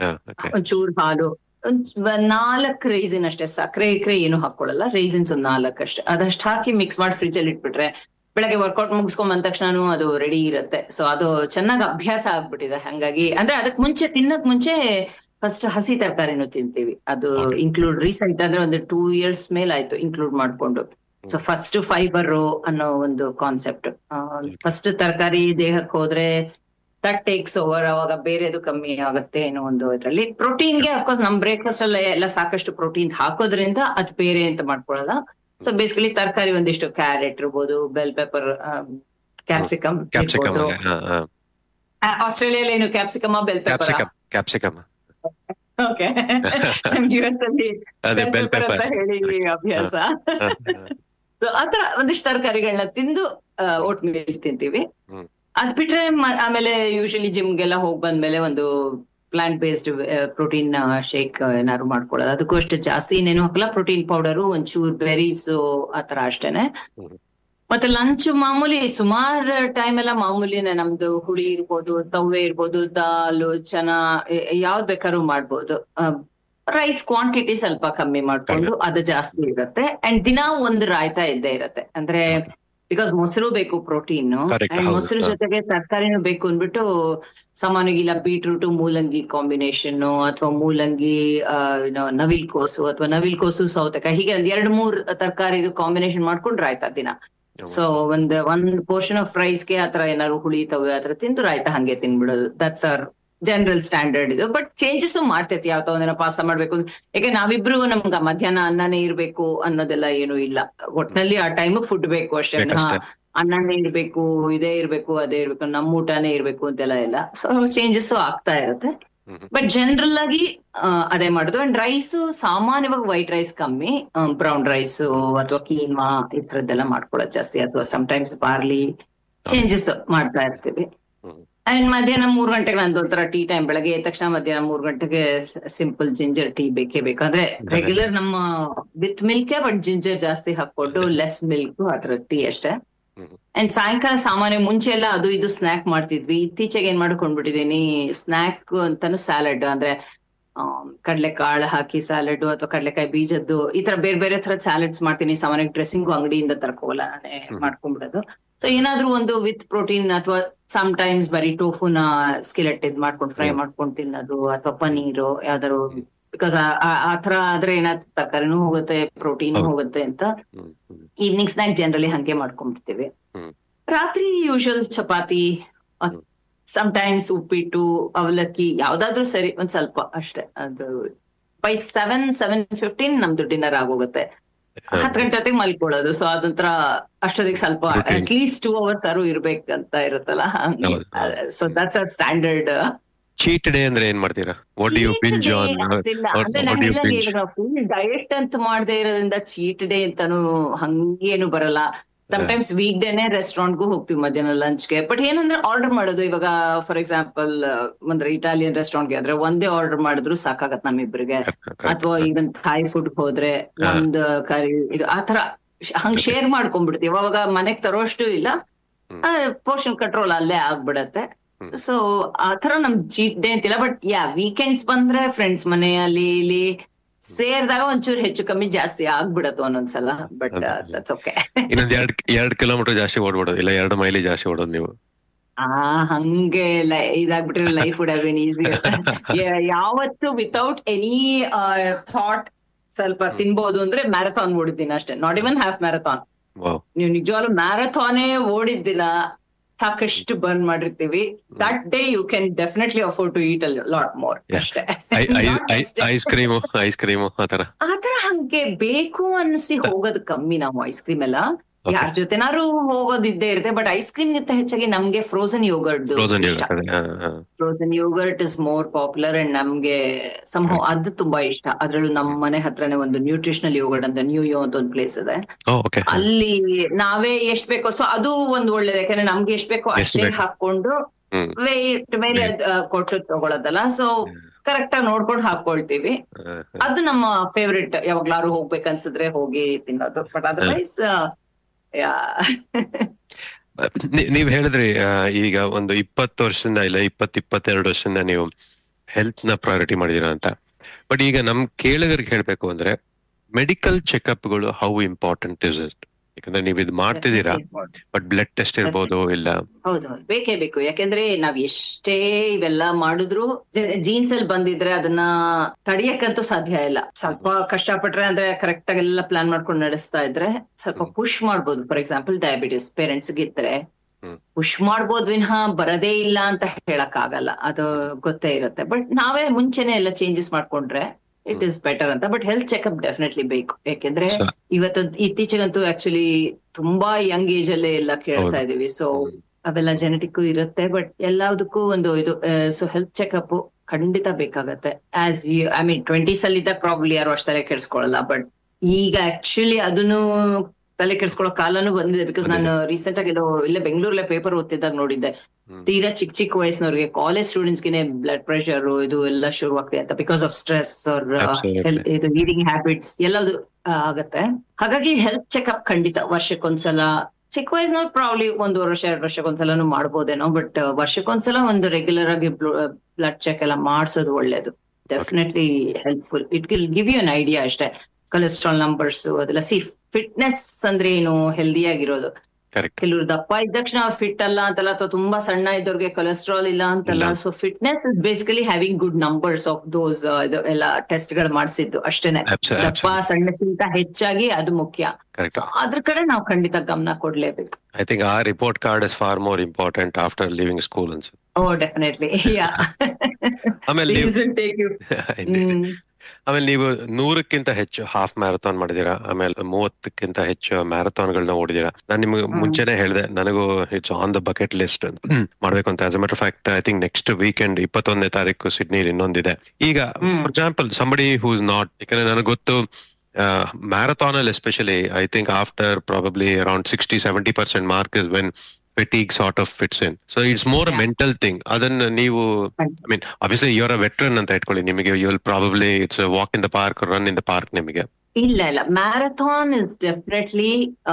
Okay ಒಂಚೂರು ಹಾಲು ಒಂದ್ ನಾಲ್ಕು ರೈಸಿನ್ ಅಷ್ಟೇ ಸಕ್ಕರೆ ಇಕ್ರೆ ಏನು ಹಾಕೊಳ್ಳಲ್ಲ ರೈಸಿನ್ಸ್ ಒಂದ್ ನಾಲ್ಕು ಅಷ್ಟೇ ಅದಷ್ಟು ಹಾಕಿ ಮಿಕ್ಸ್ ಮಾಡಿ ಫ್ರಿಜ್ ಅಲ್ಲಿ ಇಟ್ಬಿಟ್ರೆ ಬೆಳಗ್ಗೆ ವರ್ಕೌಟ್ ಮುಗಿಸ್ಕೊಂಡ್ ಬಂದ ತಕ್ಷಣನು ಅದು ರೆಡಿ ಇರುತ್ತೆ ಸೊ ಅದು ಚೆನ್ನಾಗಿ ಅಭ್ಯಾಸ ಆಗ್ಬಿಟ್ಟಿದೆ ಹಂಗಾಗಿ ಅಂದ್ರೆ ಅದಕ್ ಮುಂಚೆ ತಿನ್ನಕ್ ಮುಂಚೆ ಫಸ್ಟ್ ಹಸಿ ತರಕಾರಿನೂ ತಿಂತೀವಿ ಅದು Okay. ಇನ್ಕ್ಲೂಡ್ ರೀಸೆಂಟ್ ಅಂದ್ರೆ ಒಂದು ಟೂ ಇಯರ್ಸ್ ಮೇಲೆ ಆಯ್ತು ಇನ್ಕ್ಲೂಡ್ ಮಾಡ್ಕೊಂಡು ಸೊ ಫಸ್ಟ್ ಫೈಬರ್ ಅನ್ನೋ ಒಂದು ಕಾನ್ಸೆಪ್ಟ್ ಫಸ್ಟ್ ತರಕಾರಿ ದೇಹಕ್ಕೆ ಹೋದ್ರೆ ದಟ್ ಟೇಕ್ಸ್ ಓವರ್ ಅವಾಗ ಬೇರೆದು ಕಮ್ಮಿ ಆಗುತ್ತೆ ಅನ್ನೋ ಒಂದು ಇದ್ರಲ್ಲಿ ಪ್ರೋಟೀನ್ಗೆ ಅಫ್ಕೋರ್ಸ್ ನಮ್ ಬ್ರೇಕ್ಫಾಸ್ಟ್ ಅಲ್ಲಿ ಎಲ್ಲ ಸಾಕಷ್ಟು ಪ್ರೋಟೀನ್ ಹಾಕೋದ್ರಿಂದ ಅದು ಬೇರೆ ಅಂತ ಮಾಡ್ಕೊಳ್ಳಲ್ಲ ಸೊ ಬೇಸಿಕಲಿ ತರಕಾರಿ ಒಂದಿಷ್ಟು ಕ್ಯಾರೆಟ್ ಇರ್ಬೋದು ಬೆಲ್ ಪೆಪರ್ ಕ್ಯಾಪ್ಸಿಕಮ್ ಕ್ಯಾಪ್ಸಿಕಮ್ ಆಸ್ಟ್ರೇಲಿಯಲ್ಲಿ ಏನು capsicum bell pepper capsicum capsicum okay U S ಅಲ್ಲಿ ಅದೇ bell ಬೆಲ್ pepper ಅಂತ ಪೆಪ್ಪರ್ ಹೇಳಿ ಅಭ್ಯಾಸ ಸೊ ಆತರ ಒಂದಿಷ್ಟು ತರಕಾರಿಗಳನ್ನ ತಿಂದು ಓಟ್ ಮೀಲ್ ತಿಂತೀವಿ ಹ್ಮ್. ಅದ್ ಬಿಟ್ರೆ ಮ- ಆಮೇಲೆ ಯೂಶಲಿ ಜಿಮ್ಗೆಲ್ಲ ಹೋಗ್ ಬಂದ್ಮೇಲೆ ಒಂದು ಪ್ಲಾಂಟ್ ಬೇಸ್ಡ್ ಪ್ರೋಟೀನ್ ಶೇಕ್ ಏನಾದ್ರು ಮಾಡ್ಕೊಳ್ಳೋದು ಅದಕ್ಕೂ ಅಷ್ಟೇ ಜಾಸ್ತಿ ಇನ್ನೇನು ಹಾಕಲ್ಲ ಪ್ರೋಟೀನ್ ಪೌಡರು ಒಂಚೂರು ಬೆರೀಸ್ ಆತರ ಅಷ್ಟೇನೆ ಹ್ಮ್. ಮತ್ತೆ ಲಂಚ್ ಮಾಮೂಲಿ ಸುಮಾರು ಟೈಮ್ ಎಲ್ಲ ಮಾಮೂಲಿನೇ ನಮ್ದು ಹುಳಿ ಇರ್ಬೋದು ತವ್ವೆ ಇರ್ಬೋದು ದಾಲು ಚನಾ ಯ- ಯಾವ್ದ್ ಬೇಕಾದ್ರೂ ಮಾಡ್ಬೋದು ರೈಸ್ ಕ್ವಾಂಟಿಟಿ ಸ್ವಲ್ಪ ಕಮ್ಮಿ ಮಾಡ್ಕೊಂಡು ಅದು ಜಾಸ್ತಿ ಇರುತ್ತೆ ಅಂಡ್ ದಿನಾ ಒಂದು ರಾಯ್ತಾ ಇದ್ದೇ ಇರತ್ತೆ ಅಂದ್ರೆ ಬಿಕಾಸ್ ಮೊಸರು ಬೇಕು ಪ್ರೋಟೀನ್ Correct, ಅಂಡ್ ಹೌದು. ಮೊಸರು ಜೊತೆಗೆ ತರಕಾರಿನೂ ಬೇಕು ಅಂದ್ಬಿಟ್ಟು ಸಾಮಾನ್ಯವಾಗಿ ಇಲ್ಲ ಬೀಟ್ರೂಟ್ ಮೂಲಂಗಿ ಕಾಂಬಿನೇಷನ್ ಅಥವಾ ಮೂಲಂಗಿ ಆ, ಏನು, ನವಿಲ್ ಕೋಸು ಅಥವಾ ನವಿಲ್ ಕೋಸು ಸೌತೆಕಾಯಿ ಹೀಗೆ ಒಂದ್ ಎರಡ್ ಮೂರ್ ತರಕಾರಿದು ಕಾಂಬಿನೇಷನ್ ಮಾಡ್ಕೊಂಡು ರಾಯ್ತಾ ದಿನ ಸೊ ಒಂದ್ ಒಂದ್ ಪೋರ್ಷನ್ ಆಫ್ ರೈಸ್ಗೆ ಆತರ ಏನಾದ್ರು ಹುಳಿ ತವೆ ಆತರ ತಿಂದು ರಾಯ್ತಾ ಹಂಗೆ ತಿನ್ಬಿಡೋದು ದಟ್ಸ್ ಅವರ್ ಜನರಲ್ ಸ್ಟ್ಯಾಂಡರ್ಡ್ ಇದು ಬಟ್ ಚೇಂಜಸ್ ಮಾಡ್ತೈತಿ ಯಾವ ಒಂದಿನ ಪಾಸ ಮಾಡ್ಬೇಕು ಯಾಕೆ ನಾವಿಬ್ರು ನಮ್ಗ ಮಧ್ಯಾಹ್ನ ಅನ್ನನೇ ಇರ್ಬೇಕು ಅನ್ನೋದೆಲ್ಲ ಏನು ಇಲ್ಲ ಒಟ್ನಲ್ಲಿ ಆ ಟೈಮ್ ಫುಡ್ ಬೇಕು ಅಷ್ಟೇ ಬೇಕಷ್ಟೇ. ಹಾ, ಅನ್ನನೇ ಇರ್ಬೇಕು ಇದೇ ಇರ್ಬೇಕು ಅದೇ ಇರ್ಬೇಕು ನಮ್ಮ ಊಟನೇ ಇರ್ಬೇಕು ಅಂತೆಲ್ಲ ಇಲ್ಲ ಸೊ ಚೇಂಜಸ್ ಆಗ್ತಾ ಇರುತ್ತೆ ಹ್ಮ್. ಬಟ್ ಜನರಲ್ ಆಗಿ ಆ, ಅದೇ ಮಾಡುದು ಅಂಡ್ ರೈಸ್ ಸಾಮಾನ್ಯವಾಗಿ ವೈಟ್ ರೈಸ್ ಕಮ್ಮಿ ಬ್ರೌನ್ ರೈಸ್ ಅಥವಾ ಕೀನ್ವಾ ಈ ತರದ್ದೆಲ್ಲ ಮಾಡ್ಕೊಳ್ಳೋದು ಜಾಸ್ತಿ ಅಥವಾ ಸಮಟೈಮ್ಸ್ ಬಾರ್ಲಿ ಚೇಂಜಸ್ ಮಾಡ್ತಾ ಇರ್ತೀವಿ ಹ್ಮ್. ಅಂಡ್ ಮಧ್ಯಾಹ್ನ ಮೂರ್ ಗಂಟೆಗೆ ನಂದು ಒಂಥರ ಟೀ ಟೈಮ್ ಬೆಳಗ್ಗೆ ಎದ್ದ ತಕ್ಷಣ ಮಧ್ಯಾಹ್ನ ಮೂರ್ ಗಂಟೆಗೆ ಸಿಂಪಲ್ ಜಿಂಜರ್ ಟೀ ಬೇಕೇ ಬೇಕು ಅಂದ್ರೆ ರೆಗ್ಯುಲರ್ ನಮ್ಮ ವಿತ್ ಮಿಲ್ಕ್ ಬಟ್ ಜಿಂಜರ್ ಜಾಸ್ತಿ ಹಾಕೊಂಡು ಲೆಸ್ ಮಿಲ್ಕ್ ಅದ್ರ ಟೀ ಅಷ್ಟೇ ಹ್ಮ್. ಅಂಡ್ ಸಾಯಂಕಾಲ ಸಾಮಾನ್ಯ ಮುಂಚೆ ಎಲ್ಲ ಅದು ಇದು ಸ್ನಾಕ್ ಮಾಡ್ತಿದ್ವಿ ಇತ್ತೀಚೆಗೆ ಏನ್ ಮಾಡ್ಕೊಂಡ್ಬಿಟ್ಟಿದೀನಿ ಸ್ನಾಕ್ ಅಂತಾನು ಸ್ಯಾಲಡ್ ಅಂದ್ರೆ ಕಡಲೆಕಾಳು ಹಾಕಿ ಸ್ಯಾಲಡ್ ಅಥವಾ ಕಡಲೆಕಾಯಿ ಬೀಜದ್ದು ಈ ತರ ಬೇರೆ ಬೇರೆ ತರ ಸ್ಯಾಲಡ್ಸ್ ಮಾಡ್ತೀನಿ ಸಾಮಾನ್ಯ ಡ್ರೆಸ್ಸಿಂಗ್ ಅಂಗಡಿಯಿಂದ ತರ್ಕೋಲ್ಲ ನಾನೇ ಹ್ಮ್. ಮಾಡ್ಕೊಂಡ್ಬಿಡೋದು ಸೊ ಏನಾದ್ರೂ ಒಂದು ವಿತ್ ಪ್ರೋಟೀನ್ ಅಥವಾ ಸಮ್ ಟೈಮ್ಸ್ ಬರೀ ಟೋಫುನ ಸ್ಕಿಲೆಟ್ ಇದ್ ಮಾಡ್ಕೊಂಡು ಫ್ರೈ ಹ್ಮ್. ಮಾಡ್ಕೊಂಡು ತಿನ್ನೋದು ಅಥವಾ ಪನೀರು ಯಾವ್ದಾದ್ರು ಬಿಕಾಸ್ ಆ ತರ ಆದ್ರೆ ಏನಾದ್ರು ತರಕಾರಿನೂ ಹೋಗುತ್ತೆ ಪ್ರೋಟೀನ್ ಹೌದು. ಹೋಗುತ್ತೆ ಅಂತ ಹ್ಮ್, ಹ್ಮ್. ಈವ್ನಿಂಗ್ ಸ್ನಾಕ್ ಜನರಲಿ ಹಂಗೆ ಮಾಡ್ಕೊಂಡ್ಬಿಡ್ತೀವಿ ಹ್ಮ್. ರಾತ್ರಿ ಯೂಶುವಲ್ ಚಪಾತಿ ಹ್ಮ್. ಟೈಮ್ಸ್ ಉಪ್ಪಿಟ್ಟು ಅವಲಕ್ಕಿ ಯಾವ್ದಾದ್ರೂ ಸರಿ ಒಂದ್ ಸ್ವಲ್ಪ ಅಷ್ಟೇ ಅದು ಬೈ ಸೆವೆನ್ ಸೆವೆನ್ ಫಿಫ್ಟೀನ್ ನಮ್ದು ಡಿನ್ನರ್ ಆಗೋಗುತ್ತೆ ಹತ್ತು ಗಂಟೆ ಹೊತ್ತಿಗೆ ಮಲ್ಕೊಳ್ಳೋದು ಸೊ ಅದೊಂಥರ ಅಷ್ಟೊತ್ತಿಗೆ ಸ್ವಲ್ಪ Routine. At least two hours ಆರು ಇರ್ಬೇಕಂತ ಇರುತ್ತಲ್ಲ ಹೌದು. So that's a standard cheat day ಅಂದ್ರೆ ಏನ್ ಮಾಡ್ತೀರಾ ವಾಟ್ ಯು ಬಿಂಜ್ ಆನ್ ಅಂದ್ರೆ what do you binge? ನಾನು ಫುಲ್ ಡಯಟ್ ಅಂತ ಮಾಡದೇ ಇರೋದ್ರಿಂದ ಚೀಟ್ ಡೇ ಅಂತಾನು ಹಂಗೇನು ಬರಲ್ಲ ಸಮಟೈಮ್ಸ್ ವೀಕ್ ಡೇನೆ ರೆಸ್ಟೋರೆಂಟ್ಗೂ ಹೋಗ್ತೀವಿ ಮಧ್ಯಾಹ್ನ ಲಂಚ್ಗೆ ಬಟ್ ಏನಂದ್ರೆ ಆರ್ಡರ್ ಮಾಡೋದು ಇವಾಗ ಫಾರ್ ಎಕ್ಸಾಂಪಲ್ ಅಂದ್ರೆ ಇಟಾಲಿಯನ್ ರೆಸ್ಟೋರೆಂಟ್ಗೆ ಆದ್ರೆ ಒಂದೇ ಆರ್ಡರ್ ಮಾಡಿದ್ರು ಸಾಕಾಗತ್ ನಮ್ಮಿಬ್ರಿಗೆ ಅಥವಾ ಈವನ್ ಥಾಯ್ ಫುಡ್ ಹೋದ್ರೆ ಹಾ. ನಮ್ದು ಕರಿ ಇದು ಆತರ ಹಂಗ್ ಶೇರ್ ಮಾಡ್ಕೊಂಡ್ಬಿಡ್ತೀವಿ ಅವಾಗ ಮನೆಗ್ ತರೋಷ್ಟು ಇಲ್ಲ ಹ್ಮ್. ಪೋರ್ಷನ್ ಕಂಟ್ರೋಲ್ ಅಲ್ಲೇ ಆಗ್ಬಿಡತ್ತೆ ಹ್ಮ್. ಸೊ ಆತರ ನಮ್ ಚೀಟ್ ಡೇ ಅಂತಿಲ್ಲ ಬಟ್ ಯಾ ವೀಕೆಂಡ್ಸ್ ಬಂದ್ರೆ ಫ್ರೆಂಡ್ಸ್ ಮನೆ ಅಲ್ಲಿ ಇಲ್ಲಿ ಸೇರ್ದಾಗ ಒಂಚೂರು ಹೆಚ್ಚು ಕಮ್ಮಿ ಜಾಸ್ತಿ ಆಗ್ಬಿಡತ್ತು ಒಂದೊಂದ್ಸಲ ಬಟ್ ಅದೇ. ದಟ್ಸ್ ಓಕೆ ಇನ್ನೊಂದ್ ಎರಡ್ ಎರಡ್ ಕಿಲೋಮೀಟರ್ ಜಾಸ್ತಿ ಓಡ್ಬಿಡೋದು ಇಲ್ಲ ಎರಡು ಮೈಲಿ ಜಾಸ್ತಿ ಓಡೋದು ನೀವು ಆ ಹಂಗೆ ಲೈ- ಇದಾಗ್ಬಿಟ್ರೆ life would have been easy ಯಾವತ್ತು ವಿತೌಟ್ ಎನಿ ಥಾಟ್ ಸ್ವಲ್ಪ ತಿನ್ಬೋದು ಅಂದ್ರೆ ಮ್ಯಾರಥಾನ್ ಓಡಿದ್ದೀನಿ ಅಷ್ಟೇ not even half marathon wow ನೀವು ನಿಜವಾಗ್ಲೂ ಮ್ಯಾರಥಾನೇ ಓಡಿದ್ದಿಲ್ಲ ಸಾಕಷ್ಟು ಬರ್ನ್ ಮಾಡಿರ್ತೀವಿ that day you can definitely afford to eat a lot more Yeah. ಅಷ್ಟೇ ಐಸ್ ಕ್ರೀಮು ಐಸ್ ಕ್ರೀಮು ಆತರ ಆತರ ಹಂಗೆ ಬೇಕು ಅನ್ಸಿ ಹೋಗೋದು ಕಮ್ಮಿ ನಾವು ಐಸ್ ಕ್ರೀಮ್ ಎಲ್ಲ Okay. ಯಾರ ಜೊತೆನಾರು ಹೋಗೋದಿದ್ದೇ ಇರುತ್ತೆ ಬಟ್ ಐಸ್ ಕ್ರೀಮ್ ಗಿಂತ ಹೆಚ್ಚಾಗಿ ನಮ್ಗೆ ಫ್ರೋಸನ್ ಯೋಗರ್ಟ್ ಫ್ರೋಸನ್ ಇಷ್ಟ yogurt frozen yogurt is more popular and ನಮ್ಗೆ ಸಂಭವ ಅದು ತುಂಬಾ ಇಷ್ಟ ಅದ್ರಲ್ಲೂ ನಮ್ಮ ಮನೆ ಹತ್ರನೇ ಒಂದು ನ್ಯೂಟ್ರಿಷನಲ್ ಯೋಗರ್ಟ್ ಅಂತ ನ್ಯೂ ಯೋ ಅಂತ ಒಂದು ಪ್ಲೇಸ್ ಇದೆ ಓಕೆ ಅಲ್ಲಿ ನಾವೇ ಎಷ್ಟ್ ಬೇಕೋ ಸೊ ಅದು ಒಂದು ಒಳ್ಳೇದು ಯಾಕಂದ್ರೆ ನಮ್ಗೆ ಎಷ್ಟ್ ಬೇಕೋ ಎಷ್ಟ್ ಅಷ್ಟೇ ಬೇಕು. ಹಾಕೊಂಡು ಹ್ಮ್ ವೇಟ್ ಮೇಲೆ ಆ, ಕೊಟ್ಟು ತಗೊಳೋದಲ್ಲ ಸೊ ಕರೆಕ್ಟ್ ಆಗಿ ನೋಡ್ಕೊಂಡು ಹಾಕೊಳ್ತೀವಿ ಅದು ನಮ್ಮ ಫೇವ್ರೆಟ್ ಯಾವಾಗ್ಲಾರು ಹೋಗ್ಬೇಕನ್ಸಿದ್ರೆ ಹೋಗಿ ತಿನ್ನೋದು ಬಟ್ ಅದರ್ವೈಸ್ ನೀ- ನೀವ್ ಹೇಳಿದ್ರಿ ಆ, ಈಗ ಒಂದು ಇಪ್ಪತ್ತು ವರ್ಷದಿಂದ ಇಲ್ಲ ಇಪ್ಪತ್ ಇಪ್ಪತ್ತೆರಡು ವರ್ಷದಿಂದ ನೀವು ಹೆಲ್ತ್ ನ ಪ್ರಯಾರಿಟಿ ಮಾಡಿದೀರಾ ಅಂತ ಬಟ್ ಈಗ ನಮ್ ಕೇಳಗರಿಗೆ ಹೇಳ್ಬೇಕು ಅಂದ್ರೆ ಮೆಡಿಕಲ್ ಚೆಕಪ್ಗಳು ಹೌ ಇಂಪಾರ್ಟೆಂಟ್ ಇಸ್ ಇಟ್ ಯಾಕಂದ್ರೆ ನೀವು ಇದು ಮಾಡ್ತಿದ್ದೀರಾ ಬಟ್ ಬ್ಲಡ್ ಟೆಸ್ಟ್ ಇರ್ಬೋದು ಇಲ್ಲ ಹೌದು ಹೌದು ಬೇಕೇ ಬೇಕು ಯಾಕೆಂದ್ರೆ ನಾವ್ ಎಷ್ಟೇ ಇವೆಲ್ಲ ಮಾಡಿದ್ರು ಜೀನ್ಸ್ ಅಲ್ಲಿ ಬಂದಿದ್ರೆ ಅದನ್ನ ತಡಿಯಕ್ಕಂತೂ ಸಾಧ್ಯ ಇಲ್ಲ ಸ್ವಲ್ಪ ಕಷ್ಟಪಟ್ರೆ ಅಂದ್ರೆ ಕರೆಕ್ಟ್ ಆಗಿ ಎಲ್ಲ ಪ್ಲಾನ್ ಮಾಡ್ಕೊಂಡು ನಡೆಸ್ತಾ ಇದ್ರೆ ಸ್ವಲ್ಪ ಪುಷ್ ಮಾಡ್ಬೋದು ಫಾರ್ ಎಕ್ಸಾಂಪಲ್ ಡಯಾಬಿಟಿಸ್ ಪೇರೆಂಟ್ಸ್ ಇದ್ರೆ ಹ್ಮ್. ಪುಷ್ ಮಾಡ್ಬೋದು ವಿನಃ ಬರದೇ ಇಲ್ಲ ಅಂತ ಹೇಳಕ್ ಆಗಲ್ಲ ಅದು ಗೊತ್ತೇ ಇರುತ್ತೆ ಬಟ್ ನಾವೇ ಮುಂಚೆನೆ ಎಲ್ಲ ಚೇಂಜಸ್ ಮಾಡ್ಕೊಂಡ್ರೆ ಇಟ್ ಇಸ್ ಬೆಟರ್ ಅಂತ ಬಟ್ ಹೆಲ್ತ್ ಚೆಕ್ಅಪ್ ಡೆಫಿನೆಟ್ಲಿ ಬೇಕು ಯಾಕೆಂದ್ರೆ So, ಇವತ್ತು ಇತ್ತೀಚೆಗಂತೂ ಆಕ್ಚುಲಿ ತುಂಬಾ ಯಂಗ್ ಏಜ್ ಅಲ್ಲೇ ಎಲ್ಲ ಕೇಳ್ತಾ ಹೌದು. ಇದೀವಿ ಸೊ ಅವೆಲ್ಲ ಜೆನೆಟಿಕ್ ಇರುತ್ತೆ ಬಟ್ ಎಲ್ಲದಕ್ಕೂ ಒಂದು ಇದು ಸೊ ಹೆಲ್ತ್ ಚೆಕ್ಅಪ್ ಖಂಡಿತ ಬೇಕಾಗತ್ತೆ as you I mean twenties ಅಲ್ಲಿ ಇದ್ದಾಗ ಪ್ರಾಬ್ಲಿ ಯಾರು ಅಷ್ಟು ತಲೆ ಕೆಡಿಸ್ಕೊಳ್ಳಲ್ಲ ಬಟ್ ಈಗ ಆಕ್ಚುಲಿ ಅದನ್ನು ತಲೆ ಕೆಡಿಸ್ಕೊಳ್ಳೋ ಕಾಲನೂ ಬಂದಿದೆ ಬಿಕಾಸ್ ನಾನು ರೀಸೆಂಟ್ ಆಗಿ ಎಲ್ಲೋ ಇಲ್ಲೇ ಬೆಂಗಳೂರಲ್ಲೇ ಪೇಪರ್ ಓದ್ತಿದ್ದಾಗ ನೋಡಿದ್ದೆ ಹ್ಮ್. ತೀರಾ ಚಿಕ್ಕ ಚಿಕ್ಕ ವಯಸ್ಸಿನವ್ರಿಗೆ ಕಾಲೇಜ್ ಸ್ಟೂಡೆಂಟ್ಸ್ ಗೆನೆ ಬ್ಲಡ್ ಪ್ರೆಷರ್ ಇದು ಎಲ್ಲ ಶುರುವಾಗ್ತದೆ ಅಂತ ಬಿಕಾಸ್ ಆಫ್ ಸ್ಟ್ರೆಸ್ ಅವ್ರ Absolutely. ಇದು ಈಟಿಂಗ್ ಹ್ಯಾಬಿಟ್ಸ್ ಎಲ್ಲದು ಆ, ಆಗತ್ತೆ ಹಾಗಾಗಿ ಹೆಲ್ತ್ ಚೆಕ್ಅಪ್ ಖಂಡಿತ ವರ್ಷಕ್ಕೊಂದ್ಸಲ ಚಿಕ್ಕ ವಯಸ್ಸಿನವ್ರು ಪ್ರಾಬ್ಲಿ ಒಂದು ವರ್ಷ ಎರಡು ವರ್ಷಕ್ಕೊಂದ್ಸಲನು ಮಾಡ್ಬೋದೇನೋ ಬಟ್ ವರ್ಷಕ್ಕೊಂದ್ಸಲ ಒಂದು ರೆಗ್ಯುಲರ್ ಆಗಿ ಬ್ಲಡ್ ಚೆಕ್ ಎಲ್ಲ ಮಾಡ್ಸೋದು ಒಳ್ಳೇದು definitely helpful it will give you an idea ಅಷ್ಟೇ ಕೊಲೆಸ್ಟ್ರಾಲ್ ನಂಬರ್ಸ್ ಅದೆಲ್ಲ ಸಿ ಫಿಟ್ನೆಸ್ ಅಂದ್ರೆ ಏನು ಹೆಲ್ದಿ ಆಗಿರೋದು ಕರೆಕ್ಟ್ ಕೆಲವರು ದಪ್ಪ ಇದ್ದ ತಕ್ಷಣ ಅವ್ರು ಫಿಟ್ ಅಲ್ಲ ಅಂತಲ್ಲ ಅಥವಾ ತುಂಬಾ ಸಣ್ಣ ಇದ್ದವ್ರಿಗೆ ಕೊಲೆಸ್ಟ್ರಾಲ್ ಇಲ್ಲ ಅಂತಲ್ಲ ಇಲ್ಲ. So fitness is basically having good numbers of those ಎಲ್ಲ ಟೆಸ್ಟ್ ಗಳು ಮಾಡಿಸಿದ್ದು ಅಷ್ಟೇನೆ ದಪ್ಪ ಸಣ್ಣಕ್ಕಿಂತ ಹೆಚ್ಚಾಗಿ ಅದು ಮುಖ್ಯ ಕರೆಕ್ಟ್ ಸೊ ಅದ್ರ ಕಡೆ ನಾವು ಖಂಡಿತ ಗಮನ ಕೊಡ್ಲೇಬೇಕು I think a report card is far more important after leaving school ಅನ್ಸುತ್ತೆ ಓ ಡೆಫಿನೆಟ್ಲಿ ಯಾ ಆಮೇಲೆ ನೀವು ಟೇಕ್ ಯು ಆಮೇಲೆ ನೀವು ನೂರಕ್ಕಿಂತ ಹೆಚ್ಚು ಹಾಫ್ ಮ್ಯಾರಥಾನ್ ಮಾಡಿದೀರಾ ಆಮೇಲೆ ಮೂವತ್ತಕ್ಕಿಂತ ಹೆಚ್ಚು ಮ್ಯಾರಥಾನ್ಗಳನ್ನ ಓಡಿದೀರಾ ನಾನು ನಿಮ್ಗೆ ಹ್ಮ್. ಮುಂಚೆನೆ ಹೇಳಿದೆ ನನಗೂ it's on the bucket list ಮಾಡ್ಬೇಕು ಅಂತ as a matter fact I think next weekend ಇಪ್ಪತ್ತೊಂದನೇ ತಾರೀಕು ಸಿಡ್ನಿಲಿ ಇನ್ನೊಂದಿದೆ ಈಗ ಹ್ಮ್. For example somebody who's not ಯಾಕಂದ್ರೆ ನನಗೆ ಗೊತ್ತು ಮ್ಯಾರಥಾನ್ ಅಲ್ಲಿ especially I think after probably around sixty seventy percent mark is when fatigue sort of fits in so it's more Yeah. Mental thing ಅದನ್ನ ನೀವು I mean obviously your a veteran ಅಂತ ಇಟ್ಕೊಳ್ಳಿ ನಿಮಗೆ you will probably it's walk in the park run in the park ನಿಮಗೆ ಇಲ್ಲ ಇಲ್ಲ marathon is definitely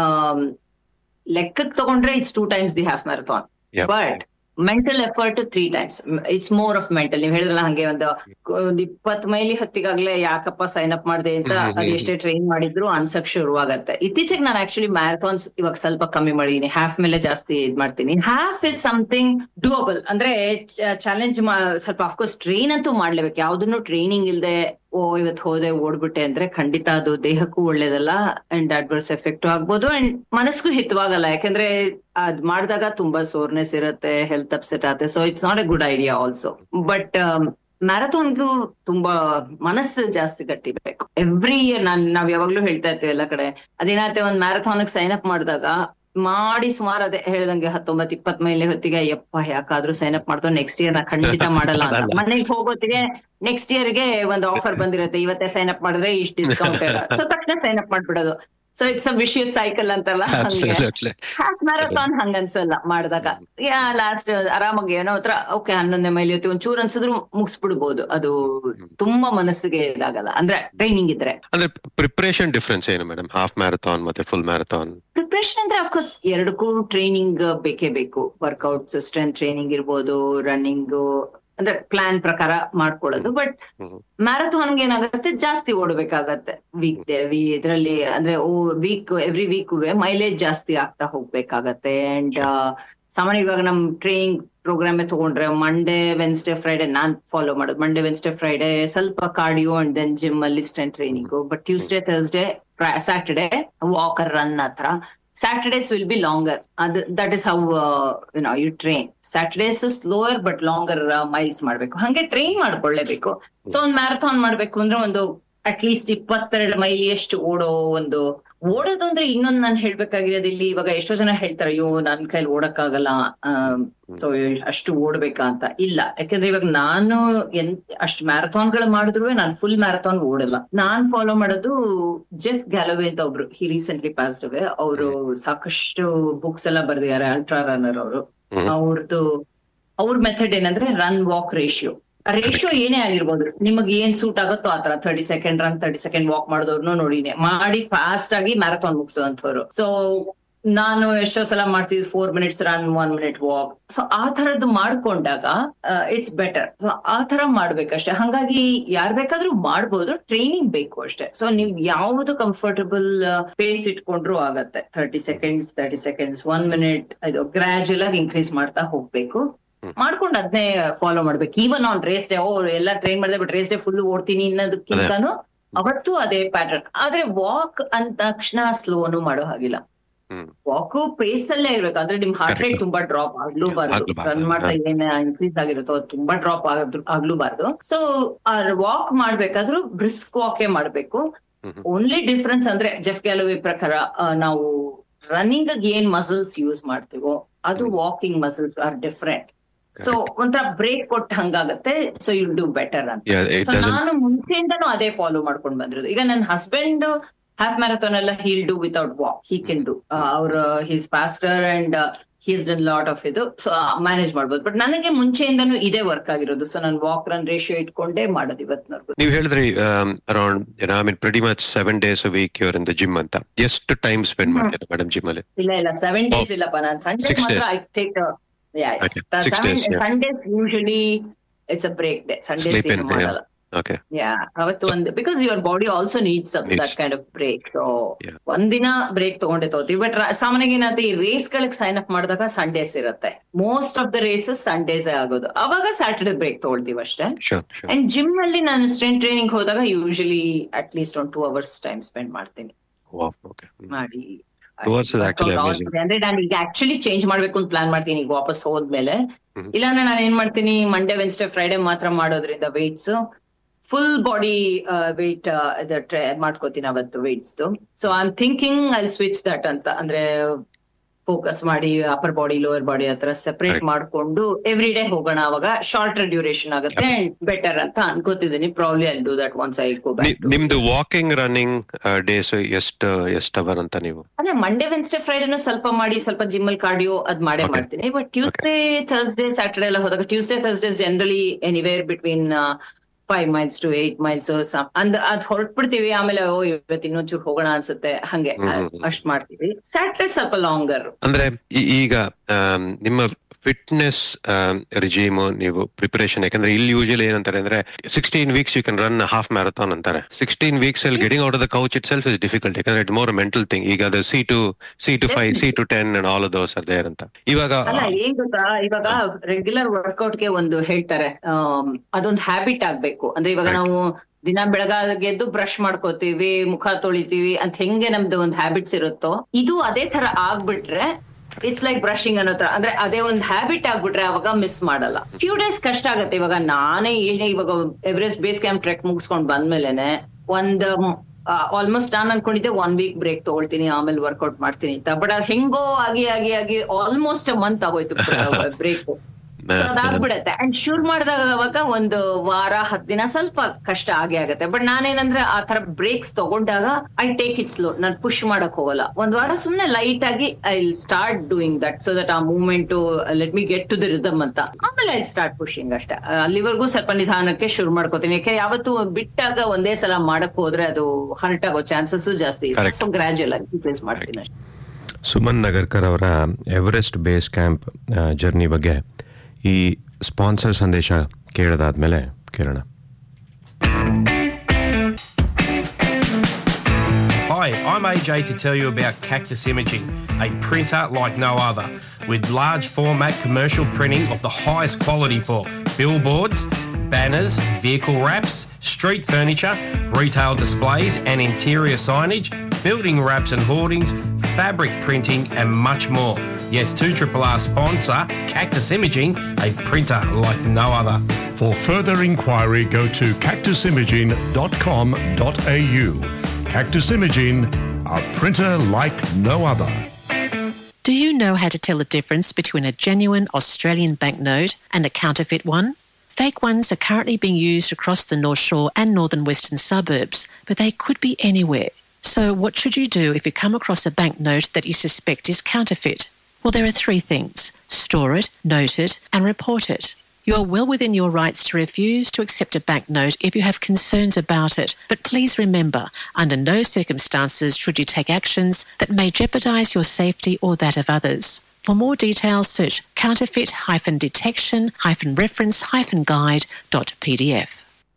ಲೆಕ್ಕಕ್ಕೆ ತಗೊಂಡ್ರೆ it's two times the half marathon Yeah. But mental effort three times it's more of mental ನೀವು ಹೇಳಿದ್ರಲ್ಲ ಹಂಗೆ ಒಂದು ಒಂದ್ ಇಪ್ಪತ್ ಮೈಲಿ ಹತ್ತಿಗಾಗ್ಲೇ ಯಾಕಪ್ಪ ಸೈನ್ ಅಪ್ ಮಾಡಿದೆ ಅಂತ ಹ್ಮ್, ಹ್ಮ್, ಅದು ಎಷ್ಟೇ ಟ್ರೈನ್ ಮಾಡಿದ್ರು ಅನ್ಸಕ್ ಶುರುವಾಗತ್ತೆ ಇತ್ತೀಚೆಗೆ ನಾನು ಆಕ್ಚುಲಿ ಮ್ಯಾರಥಾನ್ಸ್ ಇವಾಗ ಸ್ವಲ್ಪ ಕಮ್ಮಿ ಮಾಡಿದೀನಿ ಹಾಫ್ ಮೇಲೆ ಜಾಸ್ತಿ ಇದ್ ಮಾಡ್ತೀನಿ ಹಾಫ್ ಇಸ್ ಸಮಥಿಂಗ್ ಡೂಯಬಲ್ ಅಂದ್ರೆ ಚಾಲೆಂಜ್ ಸ್ವಲ್ಪ ಅಫ್ಕೋರ್ಸ್ ಟ್ರೈನ್ ಅಂತೂ ಮಾಡ್ಲೇಬೇಕು ಯಾವ್ದನ್ನು ಟ್ರೈನಿಂಗ್ ಇಲ್ದೆ ಓ ಇವತ್ತು ಹೋದೆ ಓಡ್ಬಿಟ್ಟೆ ಅಂದ್ರೆ ಖಂಡಿತ ಅದು ದೇಹಕ್ಕೂ ಒಳ್ಳೇದಲ್ಲ ಅಂಡ್ ಅಡ್ವರ್ಸ್ ಎಫೆಕ್ಟ್ ಆಗ್ಬೋದು ಅಂಡ್ ಮನಸ್ಗೂ ಹಿತವಾಗಲ್ಲ ಯಾಕಂದ್ರೆ ಅದ್ ಮಾಡಿದಾಗ ತುಂಬಾ ಸೋರ್ನೆಸ್ ಇರುತ್ತೆ ಹೆಲ್ತ್ ಅಪ್ಸೆಟ್ ಆಗುತ್ತೆ so it's not a good idea also but ಮ್ಯಾರಥಾನ್ಗೂ ತುಂಬಾ ಮನಸ್ಸು ಜಾಸ್ತಿ ಗಟ್ಟಿಬೇಕು ಎವ್ರಿ ಇಯರ್ ನಾನ್ ನಾವ್ ಯಾವಾಗ್ಲೂ ಹೇಳ್ತಾ ಇರ್ತೀವಿ ಎಲ್ಲ ಕಡೆ ಅದೇನಾಗುತ್ತೆ ಒಂದ್ ಮ್ಯಾರಥಾನ್ ಸೈನ್ ಅಪ್ ಮಾಡಿದಾಗ ಮಾಡಿ ಸುಮಾರು ಅದೇ ಹೇಳ್ದಂಗೆ ಹತ್ತೊಂಬತ್ ಇಪ್ಪತ್ ಮೈಲಿ ಹೊತ್ತಿಗೆ ಯಪ್ಪ ಯಾಕಾದ್ರೂ ಸೈನ್ ಅಪ್ ಮಾಡ್ತೋ ನೆಕ್ಸ್ಟ್ ಇಯರ್ ನಾ ಖಂಡಿತ ಮಾಡಲ್ಲ ಅಂತ ಮಾಡಲ್ಲ. ಮನೆಗೆ ಹೋಗೋತ್ತಿಗೆ ನೆಕ್ಸ್ಟ್ ಇಯರ್ ಗೆ ಒಂದು ಆಫರ್ ಬಂದಿರುತ್ತೆ ಇವತ್ತೇ ಸೈನ್ ಅಪ್ ಮಾಡಿದ್ರೆ ಇಷ್ಟು ಡಿಸ್ಕೌಂಟ್ ಸೊ ತಕ್ಷಣ ಸೈನ್ ಅಪ್ ಮಾಡ್ಬಿಡೋದು so it's a vicious cycle ಅಂತಾರಲ್ಲ ಹಂಗೆ Absolutely. ಹಾಫ್ ಮ್ಯಾರಥಾನ್ ಹಂಗ ಅನ್ಸಲ್ಲ ಮಾಡಿದಾಗ ಯಾ ಲಾಸ್ಟ್ ಆರಾಮಾಗಿ ಏನೋ ಹತ್ರ ಓಕೆ ಹನ್ನೊಂದನೇ ಮೈಲಿ ಹೊತ್ತಿ ಒಂಚೂರು ಅನ್ಸಿದ್ರು ಮುಗಿಸ್ಬಿಡ್ಬೋದು ಅದು ತುಂಬಾ ಮನಸ್ಸಿಗೆ ಇದಾಗಲ್ಲ ಅಂದ್ರೆ ಟ್ರೈನಿಂಗ್ ಇದ್ರೆ ಅಂದ್ರೆ ಪ್ರಿಪರೇಷನ್ ಡಿಫ್ರೆನ್ಸ್ ಏನು ಮೇಡಮ್ ಹಾಫ್ ಮ್ಯಾರಥಾನ್ ಮತ್ತೆ ಫುಲ್ ಮ್ಯಾರಥಾನ್ ಪ್ರಿಪ್ರೇಷನ್ ಅಂದ್ರೆ ಅಫ್ಕೋರ್ಸ್ ಎರಡಕ್ಕೂ ಟ್ರೈನಿಂಗ್ ಬೇಕೇ ಬೇಕು ವರ್ಕೌಟ್ಸ್ ಸ್ಟ್ರೆಂತ್ ಟ್ರೈನಿಂಗ್ ಇರ್ಬೋದು ರನ್ನಿಂಗ್ ಅಂದ್ರೆ ಪ್ಲಾನ್ ಪ್ರಕಾರ ಮಾಡ್ಕೊಳ್ಳೋದು ಬಟ್ ಹ್ಮ್. ಮ್ಯಾರಥಾನ್ಗೆ ಏನಾಗುತ್ತೆ ಜಾಸ್ತಿ ಓಡಬೇಕಾಗತ್ತೆ ವೀಕ್ ಡೇ ವಿ ಇದರಲ್ಲಿ ಅಂದ್ರೆ ವೀಕ್ ಎವ್ರಿ ವೀಕ್ ಮೈಲೇಜ್ ಜಾಸ್ತಿ ಆಗ್ತಾ ಹೋಗ್ಬೇಕಾಗತ್ತೆ ಅಂಡ್ ಸಾಮಾನ್ಯ ಇವಾಗ ನಮ್ ಟ್ರೈನಿಂಗ್ ಪ್ರೋಗ್ರಾಮ್ ತಗೊಂಡ್ರೆ ಮಂಡೇ ವೆನ್ಸ್ಡೇ ಫ್ರೈಡೆ ನಾನ್ ಫಾಲೋ ಮಾಡೋದು ಮಂಡೇ ವೆನ್ಸ್ಡೇ ಫ್ರೈಡೆ ಸ್ವಲ್ಪ ಕಾರ್ಡಿಯೋ ಅಂಡ್ ದೆನ್ ಜಿಮ್ ಅಲ್ಲಿ strength training but Tuesday Thursday Saturday walk or run ಹತ್ರ ಸ್ಯಾಟರ್ಡೇಸ್ ವಿಲ್ ಬಿ ಲಾಂಗರ್ ಅದು that is how no you train Saturdays slower but longer miles ಮಾಡ್ಬೇಕು ಹಂಗೆ train ಮಾಡ್ಕೊಳ್ಳೇಬೇಕು so ಒಂದ್ marathon ಮಾಡ್ಬೇಕು ಅಂದ್ರೆ ಒಂದು ಅಟ್ ಲೀಸ್ಟ್ ಇಪ್ಪತ್ತೆರಡು ಮೈಲಿಯಷ್ಟು ಓಡೋ ಒಂದು ಓಡೋದು ಅಂದ್ರೆ ಇನ್ನೊಂದ್ ನಾನು ಹೇಳ್ಬೇಕಾಗಿರೋದು ಇಲ್ಲಿ ಇವಾಗ ಎಷ್ಟೋ ಜನ ಹೇಳ್ತಾರೆ ಅಯ್ಯೋ ನನ್ ಕೈಲಿ ಓಡಕ್ಕಾಗಲ್ಲ ಸೊ ಅಷ್ಟು ಓಡ್ಬೇಕಾ ಅಂತ ಇಲ್ಲ ಯಾಕಂದ್ರೆ ಇವಾಗ ನಾನು ಎಂತ ಅಷ್ಟು ಮ್ಯಾರಥಾನ್ ಗಳು ಮಾಡಿದ್ರು ನಾನು ಫುಲ್ ಮ್ಯಾರಥಾನ್ ಓಡಲ್ಲ ನಾನ್ ಫಾಲೋ ಮಾಡೋದು ಜೆಫ್ ಗ್ಯಾಲೋವೆ ಅಂತ ಒಬ್ರು ಹಿ ರೀಸೆಂಟ್ಲಿ ಪಾಸ್ಡ್ ಅವೇ ಅವರು ಸಾಕಷ್ಟು ಬುಕ್ಸ್ ಎಲ್ಲ ಬರ್ದಿದ್ದಾರೆ ಅಲ್ಟ್ರಾ ರನ್ನರ್ ಅವರು ಹ್ಮ್. ಅವ್ರದ್ದು ಅವ್ರ ಮೆಥಡ್ ಏನಂದ್ರೆ ರನ್ ವಾಕ್ ರೇಷಿಯೋ ರೇಷಿಯೋ ಏನೇ ಆಗಿರ್ಬೋದು ನಿಮಗೆ ಏನ್ ಸೂಟ್ ಆಗುತ್ತೋ ಆತರ thirty second run thirty second walk ಮಾಡಿದವ್ರನ್ನು ನೋಡಿನೇ ಮಾಡಿ ಫಾಸ್ಟ್ ಆಗಿ ಮ್ಯಾರಥಾನ್ ಮುಗಿಸುವಂತವ್ರು ಸೊ ನಾನು ಎಷ್ಟೋ ಸಲ ಮಾಡ್ತಿದ್ವಿ four minutes run one minute walk so ಆ ತರದ್ದು ಮಾಡ್ಕೊಂಡಾಗ ಇಟ್ಸ್ ಬೆಟರ್ ಸೊ ಆ ತರ ಮಾಡ್ಬೇಕಷ್ಟೇ ಹಂಗಾಗಿ ಯಾರ್ ಬೇಕಾದ್ರೂ ಮಾಡ್ಬೋದು ಟ್ರೈನಿಂಗ್ ಬೇಕು ಅಷ್ಟೇ ಸೊ ನೀವ್ ಯಾವ್ದು ಕಂಫರ್ಟಬಲ್ ಪೇಸ್ ಇಟ್ಕೊಂಡ್ರು ಆಗತ್ತೆ thirty seconds thirty seconds one minute ಇದು ಗ್ರಾಜುಯಲ್ ಆಗಿ ಇನ್ಕ್ರೀಸ್ ಮಾಡ್ತಾ ಹೋಗ್ಬೇಕು ಹ್ಮ್. ಮಾಡ್ಕೊಂಡು ಅದನ್ನೇ ಫಾಲೋ ಮಾಡ್ಬೇಕು ಈವನ್ ಆನ್ ರೇಸ್ ಡೇ ಓ ಎಲ್ಲ ಟ್ರೈನ್ ಮಾಡಿದೆ ಬಟ್ ರೇಸ್ ಡೇ ಫುಲ್ ಓಡ್ತೀನಿ ಅನ್ನೋದಕ್ಕಿಂತನೂ ಅವತ್ತು ಅದೇ ಪ್ಯಾಟರ್ನ್ ಆದ್ರೆ ವಾಕ್ ಅಂದ ತಕ್ಷಣ ಸ್ಲೋನು ಮಾಡೋ ಹಾಗಿಲ್ಲ ಹ್ಮ್. ವಾಕ್ ಪೇಸ್ ಅಲ್ಲೇ ಇರ್ಬೇಕು ಅಂದ್ರೆ ನಿಮ್ ಹಾರ್ಟ್ ರೇಟ್ Correct. ತುಂಬಾ ಡ್ರಾಪ್ ಆಗ್ಲೂಬಾರ್ದು ಆಗ್ಲೂಬಾರ್ದು. ರನ್ ಮಾಡ್ತಾ ಏನ್ ಇನ್ಕ್ರೀಸ್ ಆಗಿರುತ್ತೋ ಅದು ತುಂಬಾ ಡ್ರಾಪ್ ಆಗ್ಲೂಬಾರ್ದು ಸೊ ಆ ವಾಕ್ ಮಾಡ್ಬೇಕಾದ್ರೂ ಬ್ರಿಸ್ಕ್ ವಾಕೇ ಮಾಡ್ಬೇಕು ಹ್ಮ್. ಓನ್ಲಿ ಡಿಫ್ರೆನ್ಸ್ ಅಂದ್ರೆ ಜೆಫ್ ಗ್ಯಾಲೋವಿ ಪ್ರಕಾರ ಆ, ನಾವು ರನ್ನಿಂಗ್ ಏನ್ ಮಸಲ್ಸ್ ಯೂಸ್ ಮಾಡ್ತೀವೋ ಅದು ಹ್ಮ್. Walking muscles are different so ಒಂಥರ ಬ್ರೇಕ್ ಕೊಟ್ಟ ಹಂಗಾಗತ್ತೆ ಸೊ ಯು ಡೂ ಬೆಟರ್ ಅಂತ Yeah, it So doesn't. ನಾನು ಮುಂಚೆಯಿಂದನೂ ಅದೇ ಫಾಲೋ ಮಾಡ್ಕೊಂಡು ಬಂದಿರೋದು ಈಗ ನನ್ನ ಹಸ್ಬೆಂಡ್ ಹಾಫ್ ಮ್ಯಾರಥಾನ್ ಎಲ್ಲ he'll do without walk he can do ಅವ್ರ his faster and he's done lot of ಇದು ಸೊ ಮ್ಯಾನೇಜ್ ಮಾಡ್ಬೋದು ಬಟ್ ನನಗೆ ಮುಂಚೆಯಿಂದನೂ ಇದೇ ವರ್ಕ್ ಆಗಿರೋದು ಸೊ ನಾನು ವಾಕ್ ರನ್ ರೇಷಿಯೋ ಇಟ್ಕೊಂಡೇ ಮಾಡೋದು ಇವತ್ತಿನವರೆಗೂ ನೀವು ಹೇಳಿದ್ರಿ around I mean pretty much seven days week your in the gym ಅಂತ ಎಷ್ಟು ಟೈಮ್ ಸ್ಪೆಂಡ್ ಹ್ಮ್. ಮಾಡ್ತೀರಾ ಮೇಡಮ್ ಜಿಮ್ ಅಲ್ಲಿ ಇಲ್ಲ ಇಲ್ಲ ಸೆವೆನ್ ಡೇಸ್ ಇಲ್ಲಪ್ಪ ನಾನು ಸಂಡೇಸ್ Six ಮಾತ್ರ days. I take Okay, six days, yeah. Sundays usually it's a break day Sundays Sleep in, ಏನು yeah. ಮಾಡಲ್ಲ ಓಕೆ ಯಾ ಅವತ್ತು ಒಂದು because your body also needs that Needs. Kind of break so Yeah. ಒಂದಿನ break ತಗೊಂಡೆ ತಗೋತೀವಿ but ಸಾಮಾನ್ಯವಾಗಿ ಏನಾಗುತ್ತೆ ಈ ರೇಸ್ ಗಳಿಗೆ ಸೈನ್ ಅಪ್ ಮಾಡಿದಾಗ ಸಂಡೇಸ್ ಇರುತ್ತೆ most of the races Sundays ಆಗೋದು ಅವಾಗ ಸ್ಯಾಟರ್ಡೆ ಬ್ರೇಕ್ ತಗೊಳ್ತೀವಿ ಅಷ್ಟೇ ಶೋರ್ ಶೋರ್ ಅಂಡ್ ಜಿಮ್ ಅಲ್ಲಿ ನಾನು ಸ್ಟ್ರೆಂತ್ ಟ್ರೈನಿಂಗ್ ಹೋದಾಗ ಯೂಶಲಿ ಅಟ್ ಲೀಸ್ಟ್ ಒಂದು ಟೂ ಅವರ್ಸ್ ಟೈಮ್ ಸ್ಪೆಂಡ್ ಮಾಡ್ತೀನಿ ಓಕೆ ಮಾಡಿ Two hours is actually amazing. ಅಂದ್ರೆ ನಾನು ಈಗ ಆಕ್ಚುಲಿ ಚೇಂಜ್ ಮಾಡ್ಬೇಕು ಅಂತ ಪ್ಲಾನ್ ಮಾಡ್ತೀನಿ ಈಗ ವಾಪಸ್ ಹೋದ್ಮೇಲೆ ಹ್ಮ್. ಇಲ್ಲಾಂದ್ರೆ ನಾನು ಏನ್ ಮಾಡ್ತೀನಿ ಮಂಡೇ ವೆನ್ಸ್ಡೇ ಫ್ರೈಡೆ ಮಾತ್ರ ಮಾಡೋದ್ರಿಂದ ವೆಯ್ಟ್ಸ್ ಫುಲ್ ಬಾಡಿ ವೆಯ್ಟ್ ಮಾಡ್ಕೋತೀನಿ ಅವತ್ತು weights so I am thinking I switch that ಅಂತ ಅಂದ್ರೆ ಫೋಕಸ್ ಮಾಡಿ ಅಪ್ಪರ್ ಬಾಡಿ ಲೋವರ್ ಬಾಡಿ ಹತ್ರ ಸೆಪರೇಟ್ Correct. ಮಾಡ್ಕೊಂಡು ಎವ್ರಿ ಡೇ ಹೋಗೋಣ ಅವಾಗ ಶಾರ್ಟರ್ ಡ್ಯೂರೇಷನ್ ಆಗುತ್ತೆ ಬೆಟರ್ ಅಂತ ಅನ್ಕೋತಿದ್ದೀನಿ probably I do that once I go back ನಿಮ್ದು ವಾಕಿಂಗ್ ರನ್ನಿಂಗ್ ಡೇಸ್ ಎಷ್ಟು ಎಷ್ಟು ಅವರ್ ಅಂತ ನೀವು ಅದೇ ಮಂಡೇ ವೆನ್ಸ್ಡೇ ಫ್ರೈಡೇನು ಸ್ವಲ್ಪ ಮಾಡಿ ಸ್ವಲ್ಪ ಜಿಮ್ ಅಲ್ಲಿ ಕಾರ್ಡಿಯೋ ಅದ್ ಮಾಡೇ Okay. ಮಾಡ್ತೀನಿ ಬಟ್ ಟ್ಯೂಸ್ಡೇ ಥರ್ಸ್ಡೇ ಸ್ಯಾಟರ್ಡೇ ಎಲ್ಲ ಹೋದಾಗ Tuesday Thursday generally anywhere between five miles to eight miles ಅಂದ್ ಅದ್ ಹೊರಟ್ಬಿಡ್ತೀವಿ ಆಮೇಲೆ ಓ ಇವತ್ತು ಇನ್ನೊಂಚೂರು ಹೋಗೋಣ ಅನ್ಸುತ್ತೆ ಹಂಗೆ ಹ್ಮ್, ಹ್ಮ್, ಹ್ಮ್. ಅಷ್ಟ್ ಮಾಡ್ತೀವಿ ಸ್ಯಾಟರ್ಡೇ ಸ್ವಲ್ಪ ಲಾಂಗರ್ ಅಂದ್ರೆ ಈ- ಈಗ ಆಮ್, ನಿಮ್ಮ ಫಿಟ್ನೆಸ್ ರಿಜೀಮ್ ನೀವು ಪ್ರಿಪರೇಷನ್ ಯಾಕಂದ್ರೆ ಇಲ್ಲಿ ಯೂಶಲಿ ಏನಂತಾರೆ ಅಂದ್ರೆ sixteen weeks you can run half marathon ಅಂತಾರೆ ಸಿಕ್ಸ್ಟೀನ್ ವೀಕ್ಸ್ ಅಲ್ಲಿ getting out of the couch itself is difficult ಯಾಕಂದ್ರೆ ಇಟ್ ಮೋರ್ ಮೆಂಟಲ್ ಥಿಂಗ್ ಈಗ ಅದು C to C to five C to ten and all those are there ಅಂತ ಇವಾಗ ಅಲ್ಲ ಏನ್ ಗೊತ್ತಾ ಇವಾಗ ರೆಗ್ಯುಲರ್ ವರ್ಕೌಟ್ ಗೆ ಒಂದು ಹೇಳ್ತಾರೆ ಆಮ್, ಅದೊಂದು ಹ್ಯಾಬಿಟ್ ಆಗ್ಬೇಕು ಅಂದ್ರೆ ಇವಾಗ Right. ನಾವು ದಿನ ಬೆಳಗಾಗೆ ಎದ್ದು ಬ್ರಷ್ ಮಾಡ್ಕೋತೀವಿ ಮುಖ ತೊಳಿತೀವಿ ಅಂತ ಹೆಂಗೆ ನಮ್ದು ಒಂದು ಹ್ಯಾಬಿಟ್ಸ್ ಇರುತ್ತೋ ಇದು ಅದೇ ತರ ಆಗ್ಬಿಟ್ರೆ ಇಟ್ಸ್ ಲೈಕ್ ಬ್ರಷಿಂಗ್ ಅನ್ನೋ ತರ ಅಂದ್ರೆ ಅದೇ ಒಂದು ಹ್ಯಾಬಿಟ್ ಆಗ್ಬಿಟ್ರೆ ಅವಾಗ ಮಿಸ್ ಮಾಡಲ್ಲ ಫ್ಯೂ ಡೇಸ್ ಕಷ್ಟ ಆಗತ್ತೆ ಇವಾಗ ನಾನೇ ಏನೇ ಇವಾಗ ಎವರೆಸ್ಟ್ ಬೇಸ್ ಕ್ಯಾಂಪ್ ಟ್ರೆಕ್ ಮುಗಿಸ್ಕೊಂಡ್ ಬಂದ್ಮೇಲೆನೆ ಒಂದ್ ಆಲ್ಮೋಸ್ಟ್ ನಾನ್ ಅನ್ಕೊಂಡಿದ್ದೆ ಒನ್ ವೀಕ್ ಬ್ರೇಕ್ ತಗೊಳ್ತೀನಿ ಆಮೇಲೆ ವರ್ಕೌಟ್ ಮಾಡ್ತೀನಿ ಅಂತ ಬಟ್ ಅದ್ ಹೆಂಗೋ ಆಗಿ ಆಗಿ ಆಗಿ ಆಲ್ಮೋಸ್ಟ್ ಮಂತ್ ಆಗೋಯ್ತು ಬ್ರೇಕ್ ಅದಾಗ್ಬಿಡತ್ತೆ ಅಂಡ್ ಶುರು ಮಾಡಿದಾಗ ಅವಾಗ ಒಂದು ವಾರ ಹತ್ ದಿನ ಸ್ವಲ್ಪ ಕಷ್ಟ ಆಗೇ ಆಗತ್ತೆ ಬಟ್ ನಾನೇನಂದ್ರೆ ಆ ತರ ಬ್ರೇಕ್ಸ್ ತಗೊಂಡಾಗ ಐ ಟೇಕ್ ಇಟ್ ಸ್ಲೋ ನಾನ್ ಪುಷ್ ಮಾಡಕ್ ಹೋಗಲ್ಲ ಒಂದ್ ವಾರ ಸುಮ್ನೆ ಲೈಟ್ ಆಗಿ I start doing that so that ಆ movement let me get to the rhythm ಅಂತ ಆಮೇಲೆ ಐ ಸ್ಟಾರ್ಟ್ ಪುಷಿಂಗ್ ಅಷ್ಟೇ ಆ, ಅಲ್ಲಿವರೆಗೂ ಸ್ವಲ್ಪ ನಿಧಾನಕ್ಕೆ ಶುರು ಮಾಡ್ಕೋತೀನಿ ಯಾಕೆ ಯಾವತ್ತು ಬಿಟ್ಟಾಗ ಒಂದೇ ಸಲ ಮಾಡಕ್ ಹೋದ್ರೆ ಅದು ಹರ್ಟ್ ಆಗೋ ಚಾನ್ಸಸ್ ಜಾಸ್ತಿ ಇದೆ Correct. ಸೊ ಗ್ರಾಜುಯಲ್ ಆಗಿ ರಿಪ್ಲೇಸ್ ಮಾಡ್ತೀನಿ ಅಷ್ಟೇ ಸುಮನ್ ನಗರ್ಕರ್ ಅವರ ಎವರೆಸ್ಟ್ ಬೇಸ್ ಕ್ಯಾಂಪ್ ಜರ್ನಿ ಬಗ್ಗೆ ಈ ಸ್ಪಾನ್ಸರ್ ಸಂದೇಶ ಕೇಳದಾದ್ಮೇಲೆ ಕೇಳೋಣ Hi, I'm AJ to tell you about Cactus Imaging, a printer like no other, with large format commercial printing of the highest quality for billboards, banners, vehicle wraps, street furniture, retail displays and interior signage, building wraps and hoardings, fabric printing, and much more. Yes, 2RRR sponsor Cactus Imaging, a printer like no other. For further inquiry, go to cactusimaging.com.au. Cactus Imaging, a printer like no other. Do you know how to tell the difference between a genuine Australian banknote and a counterfeit one? Fake ones are currently being used across the North Shore and northern western suburbs, but they could be anywhere. So, what should you do if you come across a banknote that you suspect is counterfeit? Well, there are three things store it, note it, and report it. You are well within your rights to refuse to accept a banknote if you have concerns about it. But please remember, under no circumstances should you take actions that may jeopardise your safety or that of others. For more details, search counterfeit-detection-reference-guide.pdf.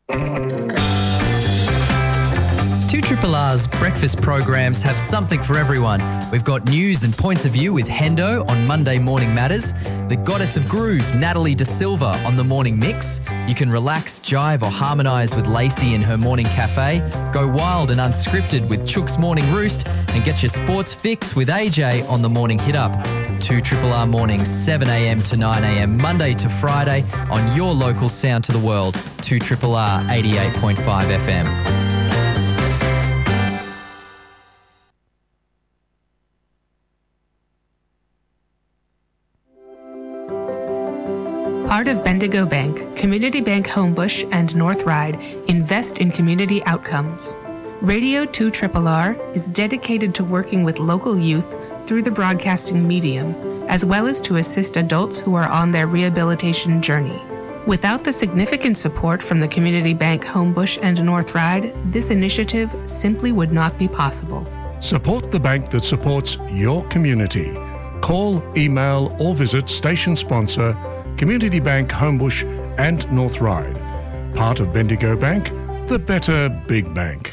Two Triple R's breakfast programs have something for everyone. We've got news and points of view with Hendo on Monday Morning Matters, the goddess of groove, Natalie De Silva, on the morning mix. You can relax, jive, or harmonise with Lacey in her morning cafe. Go wild and unscripted with Chook's Morning Roost, and get your sports fix with AJ on the morning hit up. Two Triple R mornings, 7 a.m. to 9 a.m. Monday to Friday on your local sound to the world. Two Triple R 88.5 FM. Part of Bendigo Bank, Community Bank Homebush, and North Ride invest in community outcomes. Radio 2 Triple R is dedicated to working with local youth through the broadcasting medium, as well as to assist adults who are on their rehabilitation journey. Without the significant support from the Community Bank Homebush and North Ride, this initiative simply would not be possible. Support the bank that supports your community. Call, email, or visit station sponsor Community Bank Homebush and North Ride. Part of Bendigo Bank, the better big bank.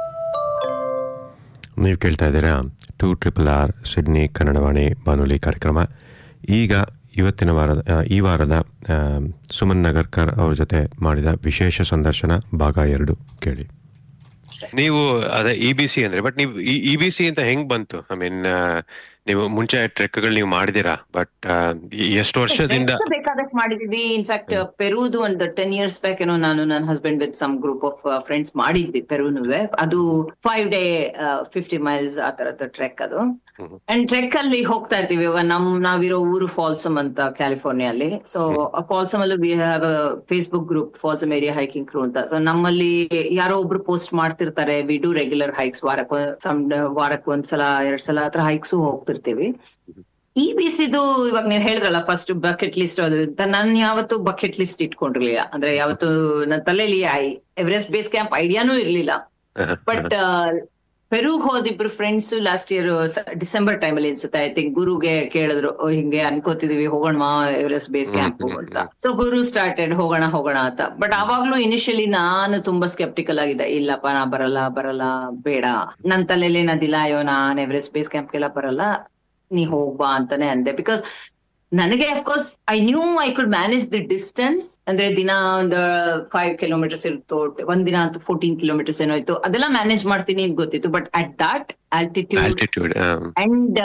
ನೀವು ಕೇಳ್ತಾ ಇದ್ದೀರಾ two triple R Sydney Kannadavani ಬಾನುಲಿ ಕಾರ್ಯಕ್ರಮ ಈಗ ಇವತ್ತಿನ ವಾರದ ಆ, ಈ ವಾರದ ಆ, ಸುಮನ್ ನಗರ್ಕರ್ ಅವ್ರ ಜೊತೆ ಮಾಡಿದ ವಿಶೇಷ ಸಂದರ್ಶನ ಭಾಗ ಎರಡು ಕೇಳಿ ನೀವು ಅದೇ ಇ ಬಿ ಸಿ ಅಂದ್ರೆ ಬಟ್ ನೀವು ಇ ಬಿ ಸಿ ಅಂತ ಹೆಂಗ್ ಬಂತು ಐ ಮೀನ್ ನೀವು ಮುಂಚೆ ಟ್ರೆಕ್ಗಳು ನೀವು ಮಾಡಿದಿರಾ ಬಟ್ ಎಷ್ಟು ವರ್ಷದಿಂದ Treks ಬೇಕಾದಷ್ಟು ಮಾಡಿದ್ವಿ ಇನ್ಫ್ಯಾಕ್ಟ್ ಪೆರುದು ಒಂದು ಟೆನ್ ಇಯರ್ಸ್ ಬ್ಯಾಕ್ ಏನೋ ನಾನು ನನ್ನ husband with some group of friends ಮಾಡಿದ್ವಿ ಪೆರುನುವೆ ಅದು ಫೈವ್ ಡೇ ಫಿಫ್ಟಿ ಮೈಲ್ಸ್ ಆ ತರದ ಟ್ರೆಕ್ ಅದು ಹ್ಮ್. ಅಂಡ್ ಟ್ರೆಕ್ ಅಲ್ಲಿ ಹೋಗ್ತಾ ಇರ್ತೀವಿ ಇವಾಗ ನಮ್ ನಾವಿರೋ ಊರು ಫಾಲ್ಸಮ್ ಅಂತ ಕ್ಯಾಲಿಫೋರ್ನಿಯಲ್ಲಿ ಸೊ ಫಾಲ್ಸಮ್ ಅಲ್ಲಿ we have Facebook group Folsom area hiking crew ಅಂತ ಸೊ ನಮ್ಮಲ್ಲಿ ಯಾರೋ ಒಬ್ರು ಪೋಸ್ಟ್ ಮಾಡ್ತಿರ್ತಾರೆ ವಿ ಡೂ ರೆಗ್ಯುಲರ್ ಹೈಕ್ಸ್ ವಾರಕ್ಕೆ ಸಮ್ ವಾರಕ್ಕೆ ಒಂದ್ಸಲ ಎರಡ್ ಸಲ ಹತ್ರ ಹೈಕ್ಸು ಹೋಗ್ತಿರ್ತೀವಿ ಈ ಬಿಸಿದು ಇವಾಗ ನೀವು ಹೇಳಿದ್ರಲ್ಲ ಫಸ್ಟ್ ಬಕೆಟ್ ಲಿಸ್ಟ್ ಅದು ಅಂತ ನಾನು ಯಾವತ್ತು ಬಕೆಟ್ ಲಿಸ್ಟ್ ಇಟ್ಕೊಂಡಿರ್ಲಿಲ್ಲ ಅಂದ್ರೆ ಯಾವತ್ತು ನನ್ನ ತಲೆಯಲ್ಲಿ ಎವರೆಸ್ಟ್ ಬೇಸ್ ಕ್ಯಾಂಪ್ ಐಡಿಯಾನೂ ಇರ್ಲಿಲ್ಲ ಬಟ್ ಪೆರುಗ್ ಹೋದಿಬ್ರು friends last year December time ಅಲ್ಲಿ ಅನ್ಸುತ್ತೆ ಐ ಥಿಂಕ್ ಗುರುಗೆ ಕೇಳಿದ್ರು "ಓ, ಹಿಂಗೆ ಅನ್ಕೋತಿದೀವಿ ಹೋಗೋಣ ಎವರೆಸ್ಟ್ ಬೇಸ್ ಕ್ಯಾಂಪ್ ಅಂತ ಸೊ ಗುರು ಸ್ಟಾರ್ಟೆಡ್ ಹೋಗೋಣ ಹೋಗೋಣ ಅಂತ ಬಟ್ ಅವಾಗ್ಲೂ ಇನಿಷಿಯಲಿ ನಾನು ತುಂಬಾ ಸ್ಕೆಪ್ಟಿಕಲ್ ಆಗಿದೆ ಇಲ್ಲಪ್ಪ ನಾ ಬರಲ್ಲ ಬರಲ್ಲ ಬೇಡ ನನ್ ತಲೆಯಲ್ಲಿ ಏನದಿಲ್ಲ ಅಯ್ಯೋ ನಾನ್ ಎವರೆಸ್ಟ್ ಬೇಸ್ ಕ್ಯಾಂಪ್ಗೆಲ್ಲ ಬರಲ್ಲ ನೀ ಹೋಗ್ಬಾ ಅಂತಾನೆ ಅಂದೆ ಬಿಕಾಸ್ ನನಗೆ of course I knew I could manage the distance ಅಂದ್ರೆ ದಿನ ಒಂದು ಫೈವ್ ಕಿಲೋಮೀಟರ್ಸ್ ಇರುತ್ತೋ ಒಂದ್ ದಿನ ಅಂತೂ ಫೋರ್ಟೀನ್ ಕಿಲೋಮೀಟರ್ಸ್ ಏನೋ ಇತ್ತು ಅದೆಲ್ಲ ಮ್ಯಾನೇಜ್ ಮಾಡ್ತೀನಿ ಅಂತ ಗೊತ್ತಿತ್ತು but at that altitude altitude and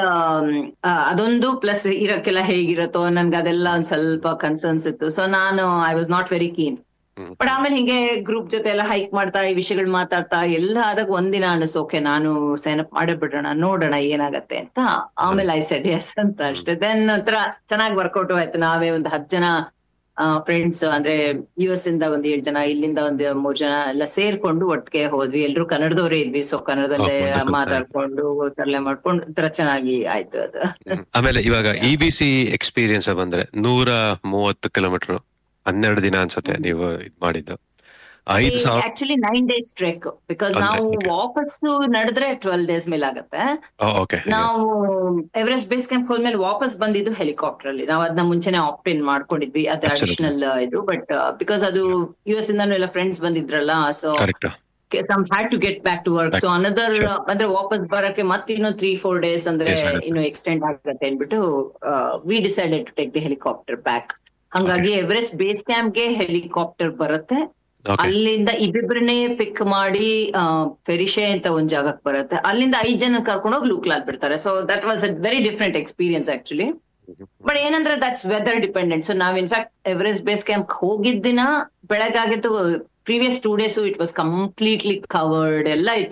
ಅದೊಂದು ಪ್ಲಸ್ ಇರಕ್ಕೆಲ್ಲ ಹೇಗಿರತ್ತೋ ನನ್ಗೆ ಅದೆಲ್ಲ ಒಂದ್ ಸ್ವಲ್ಪ ಕನ್ಸರ್ನ್ಸ್ ಇತ್ತು ಸೊ ನಾನು I was not very keen but ಆಮೇಲೆ ಹಿಂಗೆ ಗ್ರೂಪ್ ಜೊತೆ ಎಲ್ಲ ಹೈಕ್ ಮಾಡ್ತಾ ಈ ವಿಷಯಗಳು ಮಾತಾಡ್ತಾ ಎಲ್ಲ ಆದಾಗ ಒಂದಿನ ಅನಿಸ್ತು ಓಕೆ ನಾನು ಸೈನ್ ಅಪ್ ಮಾಡೇ ಬಿಡೋಣ ನೋಡೋಣ ಏನಾಗತ್ತೆ ಅಂತ ಆಮೇಲೆ ಐ ಸೆಡ್ ಎಸ್ ಅಂತ ಅಷ್ಟೇ ದೆನ್ ಒಂಥರ ಚೆನ್ನಾಗಿ ವರ್ಕೌಟ್ ಆಯ್ತು ನಾವೇ ಒಂದು ಹತ್ತು ಜನ ಫ್ರೆಂಡ್ಸ್ ಅಂದ್ರೆ ಯು ಎಸ್ ಇಂದ ಒಂದ್ ಏಳು ಜನ ಇಲ್ಲಿಂದ ಒಂದ್ ಮೂರ್ ಜನ ಎಲ್ಲ ಸೇರ್ಕೊಂಡು ಒಟ್ಟಿಗೆ ಹೋದ್ವಿ ಎಲ್ರು ಕನ್ನಡದವರೇ ಇದ್ವಿ ಸೊ ಕನ್ನಡದಲ್ಲೇ Oh, wonderful. ಮಾತಾಡ್ಕೊಂಡು ತರಲೆ ಮಾಡ್ಕೊಂಡು ಒಂಥರ ಚೆನ್ನಾಗಿ ಆಯ್ತು ಅದು ಆಮೇಲೆ ಇವಾಗ ಇ ಬಿ ಸಿ ಎಕ್ಸ್ಪೀರಿಯನ್ಸ್ ಬಂದ್ರೆ ನೂರ ಮೂವತ್ತು ಕಿಲೋಮೀಟರ್ ಹನ್ನೆರಡು ದಿನ ಅನ್ಸುತ್ತೆ ನೀವು ಇದ್ ಮಾಡಿದ್ದು ಐದು ಸಾವಿರ actually nine days trek because Okay, ನಾವು okay. ವಾಪಸ್ ನಡೆದ್ರೆ ಟ್ವೆಲ್ ಡೇಸ್ ಮೇಲೆ ಆಗತ್ತೆ ಓಕೆ ನಾವು ಎವರೆಸ್ಟ್ ಬೇಸ್ ಕ್ಯಾಂಪ್ ಹೋದ್ಮೇಲೆ ವಾಪಸ್ ಬಂದಿದ್ದು ಹೆಲಿಕಾಪ್ಟರ್ ಅಲ್ಲಿ ನಾವು ಅದನ್ನ ಮುಂಚೆನೆ ಆಪ್ಟೇನ್ ಮಾಡ್ಕೊಂಡಿದ್ವಿ ಅದು Absolutely. ಅಡಿಷನಲ್ ಇದು ಬಟ್ ಬಿಕಾಸ್ ಅದು ಯು ಎಸ್ ಇಂದಾನು ಎಲ್ಲ ಫ್ರೆಂಡ್ಸ್ ಬಂದಿದ್ರಲ್ಲ so correct some had to get back to work Back. So another Sure. ಅಂದ್ರೆ ವಾಪಸ್ ಬರಕ್ಕೆ ಮತ್ತೆ ಇನ್ನು ತ್ರೀ ಫೋರ್ ಡೇಸ್ ಅಂದ್ರೆ Yes, ಆಗುತ್ತೆ. ಇನ್ನು ಎಕ್ಸ್ಟೆಂಡ್ ಆಗುತ್ತೆ ಅಂದ್ಬಿಟ್ಟು we decided to take the helicopter back ಹಂಗಾಗಿ ಎವರೆಸ್ಟ್ ಬೇಸ್ ಕ್ಯಾಂಪ್ಗೆ ಹೆಲಿಕಾಪ್ಟರ್ ಬರುತ್ತೆ ಓಕೆ ಅಲ್ಲಿಂದ ಇಬ್ಬಿಬ್ರನ್ನೇ ಪಿಕ್ ಮಾಡಿ ಆ, ಫೆರಿಷೆ ಅಂತ ಒಂದ್ ಜಾಗಕ್ಕೆ ಬರುತ್ತೆ ಅಲ್ಲಿಂದ ಐದ್ ಜನ ಕರ್ಕೊಂಡೋಗಿ ಲೂಕ್ಲಾಲ್ ಬಿಡ್ತಾರೆ so that was a very different experience actually but ಏನಂದ್ರೆ ದಟ್ಸ್ ವೆದರ್ ಡಿಪೆಂಡೆಂಟ್ ಸೊ ನಾವ್ ಇನ್ಫ್ಯಾಕ್ಟ್ ಎವರೆಸ್ಟ್ ಬೇಸ್ ಕ್ಯಾಂಪ್ ಹೋಗಿದ್ದ ದಿನ ಬೆಳಗಾಗಿತ್ತು previous two days it was completely covered ಎಲ್ಲ ಇತ್ತು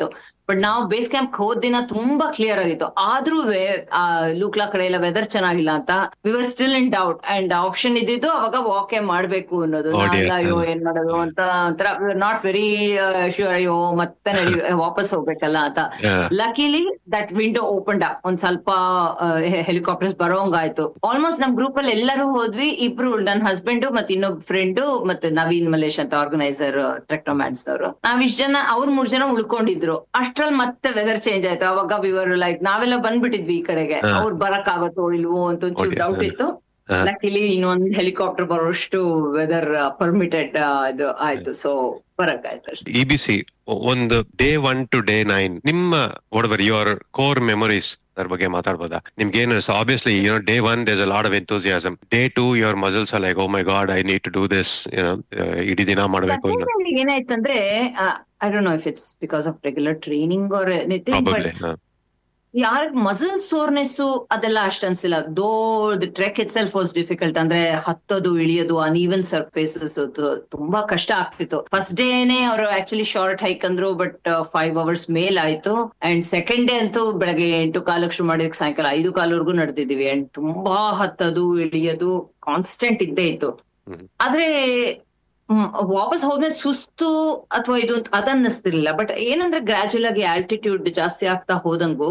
ಬಟ್ ನಾವು ಬೇಸ್ ಕ್ಯಾಂಪ್ ಹೋದ ದಿನ ತುಂಬಾ ಕ್ಲಿಯರ್ ಆಗಿತ್ತು ಆದ್ರೂ ಆ ಲೂಕ್ಲಾ ಕಡೆ ಎಲ್ಲ ವೆದರ್ ಚೆನ್ನಾಗಿಲ್ಲ ಅಂತ we were still in doubt and option ಇದ್ದಿದ್ದು ಅವಾಗ ವಾಕೆ ಮಾಡ್ಬೇಕು ಅನ್ನೋದು Oh dear. ನಾವೆಲ್ಲ ಅಯ್ಯೋ ಏನ್ ಮಾಡೋದು ಅಂತ ಒಂಥರ ನಾಟ್ ವೆರಿ ಶ್ಯೂರ್ ಅಯ್ಯೋ ಮತ್ತೆ ನಡಿ ವಾಪಸ್ ಹೋಗ್ಬೇಕಲ್ಲ ಅಂತ Yeah. Luckily that window open ಒಂದ್ ಸ್ವಲ್ಪ ಹೆಲಿಕಾಪ್ಟರ್ಸ್ ಬರೋಂಗಾಯ್ತು ಆಲ್ಮೋಸ್ಟ್ ನಮ್ ಗ್ರೂಪ್ ಅಲ್ಲಿ ಎಲ್ಲರೂ ಹೋದ್ವಿ ಇಬ್ರು ನನ್ನ ಹಸ್ಬೆಂಡ್ ಮತ್ತೆ ಇನ್ನೊಬ್ಬ ಫ್ರೆಂಡ್ ಮತ್ತೆ ನವೀನ್ ಮಲೇಶ್ ಅಂತ ಆರ್ಗನೈಸರ್ ಟ್ರೆಕ್ಟೋಮ್ಯಾನ್ಸ್ ಅವರು ನಾವ್ ಇಷ್ಟ ಜನ ಅವ್ರ ಮೂರ್ ಜನ ಉಳ್ಕೊಂಡಿದ್ರು ಅಷ್ಟ್ರಲ್ಲಿ ಮತ್ತೆ ವೆದರ್ ಚೇಂಜ್ ಆಯ್ತು ಅವಾಗ ವಿವರ್ ಲೈಕ್ ನಾವೆಲ್ಲ ಬಂದ್ಬಿಟ್ಟಿದ್ವಿ ಈ ಕಡೆಗೆ ಹಾ. ಅವ್ರು ಬರಕ್ ಆಗತ್ತೋ ಇಲ್ವೋ ಅಂತ ಒಂಚೂರು Okay. ಡೌಟ್ ಇತ್ತು ಹಾ. ಲಕಿಲಿ ಇನ್ನೊಂದ್ ಹೆಲಿಕಾಪ್ಟರ್ ಬರೋಷ್ಟು ವೆದರ್ ಪರ್ಮಿಟೆಡ್ ಇದು ಆಯ್ತು ಸೊ ಬರಕ್ ಆಯ್ತು ಅಷ್ಟೇ ಇ ಬಿ ಸಿ ಒಂದು day one to day nine ನಿಮ್ಮ ವಾಟ್ ಯುವರ್ ಕೋರ್ ಮೆಮೊರೀಸ್ ಅದ್ರ ಬಗ್ಗೆ ಮಾತಾಡ್ಬೋದಾ ನಿಮ್ಗೆ ಏನು obviously you know day one that's a lot of enthusiasm day two your muscles like oh my god I need to do this you know ಇಡೀ ದಿನ ಮಾಡ್ಬೇಕು ಇಲ್ಲ Second time ಏನಾಯ್ತಂದ್ರೆ I don't know if it's because of regular training or anything but probably ಯಾರ muscle soreness ಅದೆಲ್ಲ ಅಷ್ಟ ಅನ್ಸಿಲ್ಲ though the trek itself was difficult ಅಂದ್ರೆ ಹತ್ತೋದು ಇಳಿಯೋದು ಅನ್ಈವನ್ ಸರ್ಫೇಸಸ್ ತುಂಬಾ ಕಷ್ಟ ಆಗ್ತಿತ್ತು ಫಸ್ಟ್ ಡೇನೆ ಅವರು ಆಕ್ಚುಲಿ ಶಾರ್ಟ್ ಹೈಕ್ ಅಂದ್ರು ಬಟ್ ಫೈವ್ ಅವರ್ಸ್ ಮೇಲ್ ಆಯ್ತು ಅಂಡ್ ಸೆಕೆಂಡ್ ಡೇ ಅಂತೂ ಬೆಳಗ್ಗೆ ಎಂಟು ಕಾಲಕ್ಕೆ ಶುರು ಮಾಡಿದಕ್ಕೆ ಸಾಯಂಕಾಲ ಐದು ಕಾಲವರೆಗೂ ನಡೆದಿದೀವಿ ಅಂಡ್ ತುಂಬಾ ಹತ್ತದು ಇಳಿಯೋದು ಕಾನ್ಸ್ಟೆಂಟ್ ಇದ್ದೇ ಇತ್ತು ಹ್ಮ್. ಆದ್ರೆ ಮ್, ವಾಪಸ್ ಹೋದ್ಮೇಲೆ ಸುಸ್ತು ಅಥವಾ ಇದು ಅಂತ ಅದನ್ನಿಸ್ತಿರ್ಲಿಲ್ಲ ಬಟ್ ಏನಂದ್ರೆ ಗ್ರಾಜುಯಲ್ ಆಗಿ ಆಲ್ಟಿಟ್ಯೂಡ್ ಜಾಸ್ತಿ ಆಗ್ತಾ ಹೋದಂಗು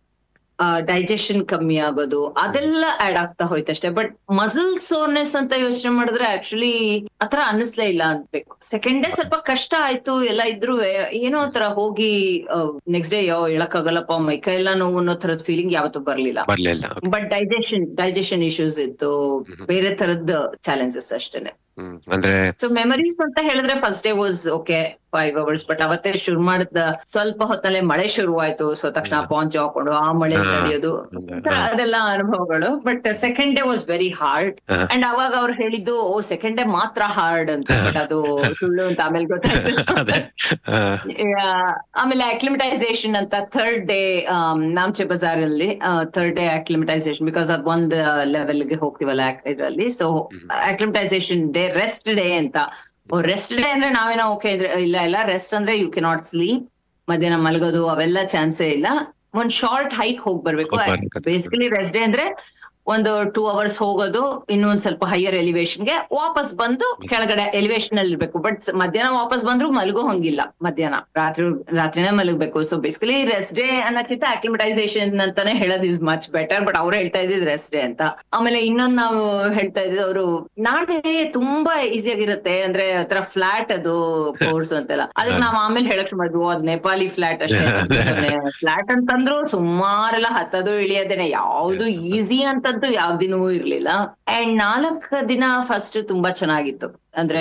ಡೈಜೆಷನ್ ಕಮ್ಮಿ ಆಗೋದು ಅದೆಲ್ಲ ಆಡ್ ಆಗ್ತಾ ಹೋಯ್ತಷ್ಟೇ ಬಟ್ ಮಸಲ್ ಸೋರ್ನೆಸ್ ಅಂತ ಯೋಚನೆ ಮಾಡಿದ್ರೆ ಆಕ್ಚುಲಿ ಆತರ ಅನ್ನಿಸ್ಲೇ ಇಲ್ಲ ಅನ್ಬೇಕು ಸೆಕೆಂಡ್ ಡೇ ಸ್ವಲ್ಪ ಕಷ್ಟ ಆಯ್ತು ಎಲ್ಲ ಇದ್ರು ಏನೋ ಒಂಥರ ಹೋಗಿ ನೆಕ್ಸ್ಟ್ ಡೇ ಯಾವ ಹೇಳಕ್ಕಾಗಲ್ಲಪ್ಪ ಮೈಕೈ ಎಲ್ಲ ನೋವು ಅನ್ನೋ ತರದ್ ಫೀಲಿಂಗ್ ಯಾವತ್ತೂ ಬರ್ಲಿಲ್ಲ ಬರ್ಲಿಲ್ಲ ಬಟ್ ಡೈಜೆಷನ್ ಡೈಜೆಷನ್ ಇಶ್ಯೂಸ್ ಇತ್ತು ಹ್ಮ್. ಬೇರೆ ತರದ್ ಚಾಲೆಂಜಸ್ ಅಷ್ಟೇನೆ ಹ್ಮ್ ಅಂದ್ರೆ ಸೊ ಮೆಮರೀಸ್ ಅಂತ ಹೇಳಿದ್ರೆ first day was okay five hours but ಅವತ್ತೇ ಶುರು ಮಾಡಿದ ಸ್ವಲ್ಪ ಹೊತ್ತಲ್ಲೇ ಮಳೆ ಶುರು ಆಯ್ತು ಸೊ ತಕ್ಷಣ ಪಾಂಚ್ ಹಾಕೊಂಡು ಆ ಮಳೆ ಹಾ. ನಡೆಯೋದು ಒಂಥರ ಅದೆಲ್ಲ ಅನುಭವಗಳು but second day was very hard ಹಾ. ಅಂಡ್ ಅವಾಗ ಅವ್ರು ಹೇಳಿದ್ದು ಓ ಸೆಕೆಂಡ್ ಡೇ ಮಾತ್ರ ಹಾರ್ಡ್ ಅಂತ ಬಟ್ ಅದು ಸುಳ್ಳು ಅಂತ ಆಮೇಲೆ ಗೊತ್ತಾಯ್ತು ಅದೇ ಆ, Yeah. ಆಮೇಲೆ ಅಕ್ಲಿಮಟೈಸೇಷನ್ ಅಂತ ಥರ್ಡ್ ಡೇ ನಾಮ್ಚೆ ಬಜಾರ್ ಅಲ್ಲಿ ಥರ್ಡ್ ಡೇ ಅಕ್ಲಿಮಟೈಸೇಷನ್ ಬಿಕಾಸ್ ಅದ್ ಒಂದ್ ಲೆವೆಲ್ ಗೆ ಹೋಗ್ತೀವಲ್ಲ ac- ಇದ್ರಲ್ಲಿ so acclimatization day rest day ಅಂತ ರೆಸ್ಟ್ ಡೇ ಅಂದ್ರೆ ನಾವೇನೋ ಓಕೆ ಇಲ್ಲ ಇಲ್ಲ ರೆಸ್ಟ್ ಅಂದ್ರೆ ಯು ಕೆನಾಟ್ ಸ್ಲೀಪ್ ಮಧ್ಯಾಹ್ನ ಮಲಗೋದು ಅವೆಲ್ಲ ಚಾನ್ಸೇ ಇಲ್ಲ ಒಂದ್ ಶಾರ್ಟ್ ಹೈಕ್ ಹೋಗ್ ಬರ್ಬೇಕು ಹೋಗ್ ಬರ್ಬೇಕು. ಬೇಸಿಕಲಿ ರೆಸ್ಟ್ ಡೇ ಅಂದ್ರೆ ಒಂದು ಟೂ ಅವರ್ಸ್ ಹೋಗೋದು ಇನ್ನೊಂದ್ ಸ್ವಲ್ಪ ಹೈಯರ್ ಎಲಿವೇಶನ್ಗೆ ವಾಪಸ್ ಬಂದು ಕೆಳಗಡೆ ಎಲಿವೇಶನ್ ಅಲ್ಲಿ ಇರ್ಬೇಕು ಬಟ್ ಮಧ್ಯಾಹ್ನ ವಾಪಸ್ ಬಂದ್ರು ಮಲಗೋ ಹಂಗಿಲ್ಲ ಮಧ್ಯಾಹ್ನ ರಾತ್ರಿ ರಾತ್ರಿನೇ ಮಲಗಬೇಕು ಸೊ ಬೇಸಿಕಲಿ ರೆಸ್ಟ್ ಡೇ ಅನ್ನಕ್ಕಿಂತ ಅಕ್ಲಿಮಟೈಸೇಷನ್ ಅಂತಾನೆ ಹೇಳೋದು ಇಸ್ ಮಚ್ ಬೆಟರ್ ಬಟ್ ಅವ್ರು ಹೇಳ್ತಾ ಇದ್ದಿದ್ ರೆಸ್ಟ್ ಡೇ ಅಂತ ಆಮೇಲೆ ಇನ್ನೊಂದ್ ನಾವು ಹೇಳ್ತಾ ಇದ್ದಿದ್ದು ಅವರು ನಾಳೆ ತುಂಬಾ ಈಸಿ ಆಗಿರುತ್ತೆ ಅಂದ್ರೆ ಆತರ ಫ್ಲಾಟ್ ಅದು ಕೋರ್ಸ್ ಅಂತೆಲ್ಲ ಅದಕ್ಕೆ ನಾವ್ ಆಮೇಲೆ ಹೇಳಕ್ ಶುರು ಮಾಡಿದ್ವು ಅದ್ ನೇಪಾಳಿ ಫ್ಲಾಟ್ ಅಷ್ಟೇ ಫ್ಲಾಟ್ ಅಂತಂದ್ರು ಸುಮಾರೆಲ್ಲ ಹತ್ತದು ಇಳಿಯೋದೇನೆ ಯಾವ್ದು ಈಸಿ ಅಂತದ್ದು ಯಾವ್ದಿನೂ ಇರ್ಲಿಲ್ಲ ಅಂಡ್ ನಾಲ್ಕ್ ದಿನ ಫಸ್ಟ್ ತುಂಬಾ ಚೆನ್ನಾಗಿತ್ತು ಅಂದ್ರೆ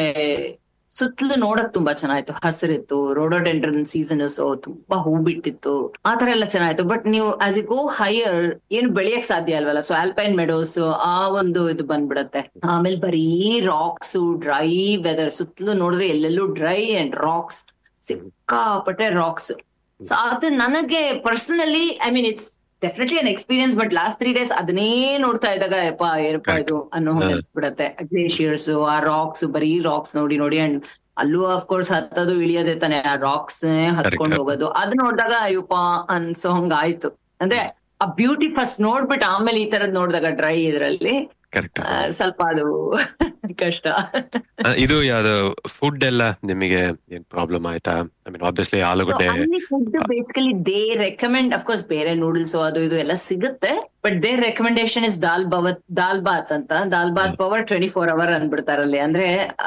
ಸುತ್ತಲೂ ನೋಡಕ್ ತುಂಬಾ ಚೆನ್ನಾಗಿತ್ತು ಹಸಿರಿತ್ತು ರೋಡೋಡೆಂಡ್ರನ್ ಸೀಸನ್ ಸೊ ತುಂಬಾ ಹೂ ಬಿಟ್ಟಿತ್ತು ಆತರ ಎಲ್ಲ ಚೆನ್ನಾಗಿತ್ತು ಬಟ್ ನೀವು ಆಸ್ ಇ ಗೋ ಹೈಯರ್ ಏನು ಬೆಳೆಯಕ್ ಸಾಧ್ಯ ಅಲ್ವಲ್ಲ ಸೊ ಆಲ್ಪೈನ್ ಮೆಡೋಸ್ ಆ ಒಂದು ಇದು ಬಂದ್ಬಿಡತ್ತೆ ಆಮೇಲೆ ಬರೀ ರಾಕ್ಸ್ ಡ್ರೈ ವೆದರ್ ಸುತ್ತಲೂ ನೋಡಿದ್ರೆ ಎಲ್ಲೆಲ್ಲೂ ಡ್ರೈ ಅಂಡ್ ರಾಕ್ಸ್ ಸಿಕ್ಕಾಪಟ್ಟೆ ರಾಕ್ಸ್ ಸೊ ಅದು ನನಗೆ personally I mean it's definitely an experience but last three days ಅದನ್ನೇ ನೋಡ್ತಾ ಇದ್ದಾಗ ಯಪ್ಪ ಏನಪ್ಪ Correct. ಇದು ಅನ್ನೋ ಹಾ. ಅನ್ಸ್ಬಿಡತ್ತೆ ಗ್ಲೇಷಿಯರ್ಸ್ ಆ ರಾಕ್ಸ್ ಬರೀ ರಾಕ್ಸ್ ನೋಡಿ ನೋಡಿ ಅಂಡ್ ಅಲ್ಲೂ ಅಫ್ ಕೋರ್ಸ್ ಹತ್ತದು ಇಳಿಯೋದೇ ತಾನೆ ಆ ರಾಕ್ಸ್ ಹತ್ಕೊಂಡು Correct. ಹೋಗೋದು ಅದ್ ನೋಡಿದಾಗ ಅಯ್ಯಪ್ಪ ಅನ್ಸೋ ಹಂಗ ಆಯ್ತು ಅಂದ್ರೆ ಆ ಬ್ಯೂಟಿ ಫಸ್ಟ್ ನೋಡ್ಬಿಟ್ಟು ಆಮೇಲೆ ಈ ತರದ್ ನೋಡಿದಾಗ ಡ್ರೈ ಇದ್ರಲ್ಲಿ ಕರೆಕ್ಟ್ ಆ, ಸ್ವಲ್ಪ ಅದು ಕಷ್ಟ ಇದು ಯಾವ್ದು ಫುಡ್ ಎಲ್ಲ ನಿಮಗೆ ಏನ್ ಪ್ರಾಬ್ಲಮ್ ಆಯ್ತಾ ಐ ಮೀನ್ ಆಬ್ವಿಯಸ್ಲಿ ಸೊ ಆಲೂಗಡ್ಡೆ ಅಲ್ಲಿ food basically they recommend of course ಬೇರೆ ನೂಡಲ್ಸ್ ಅದು ಇದು ಎಲ್ಲ ಸಿಗುತ್ತೆ but they recommendation is dal bhat dal bhat ಅಂತ dal bhat power twenty four hour ಅನ್ಬಿಡ್ತಾರಲ್ಲಿ ಅಂದ್ರೆ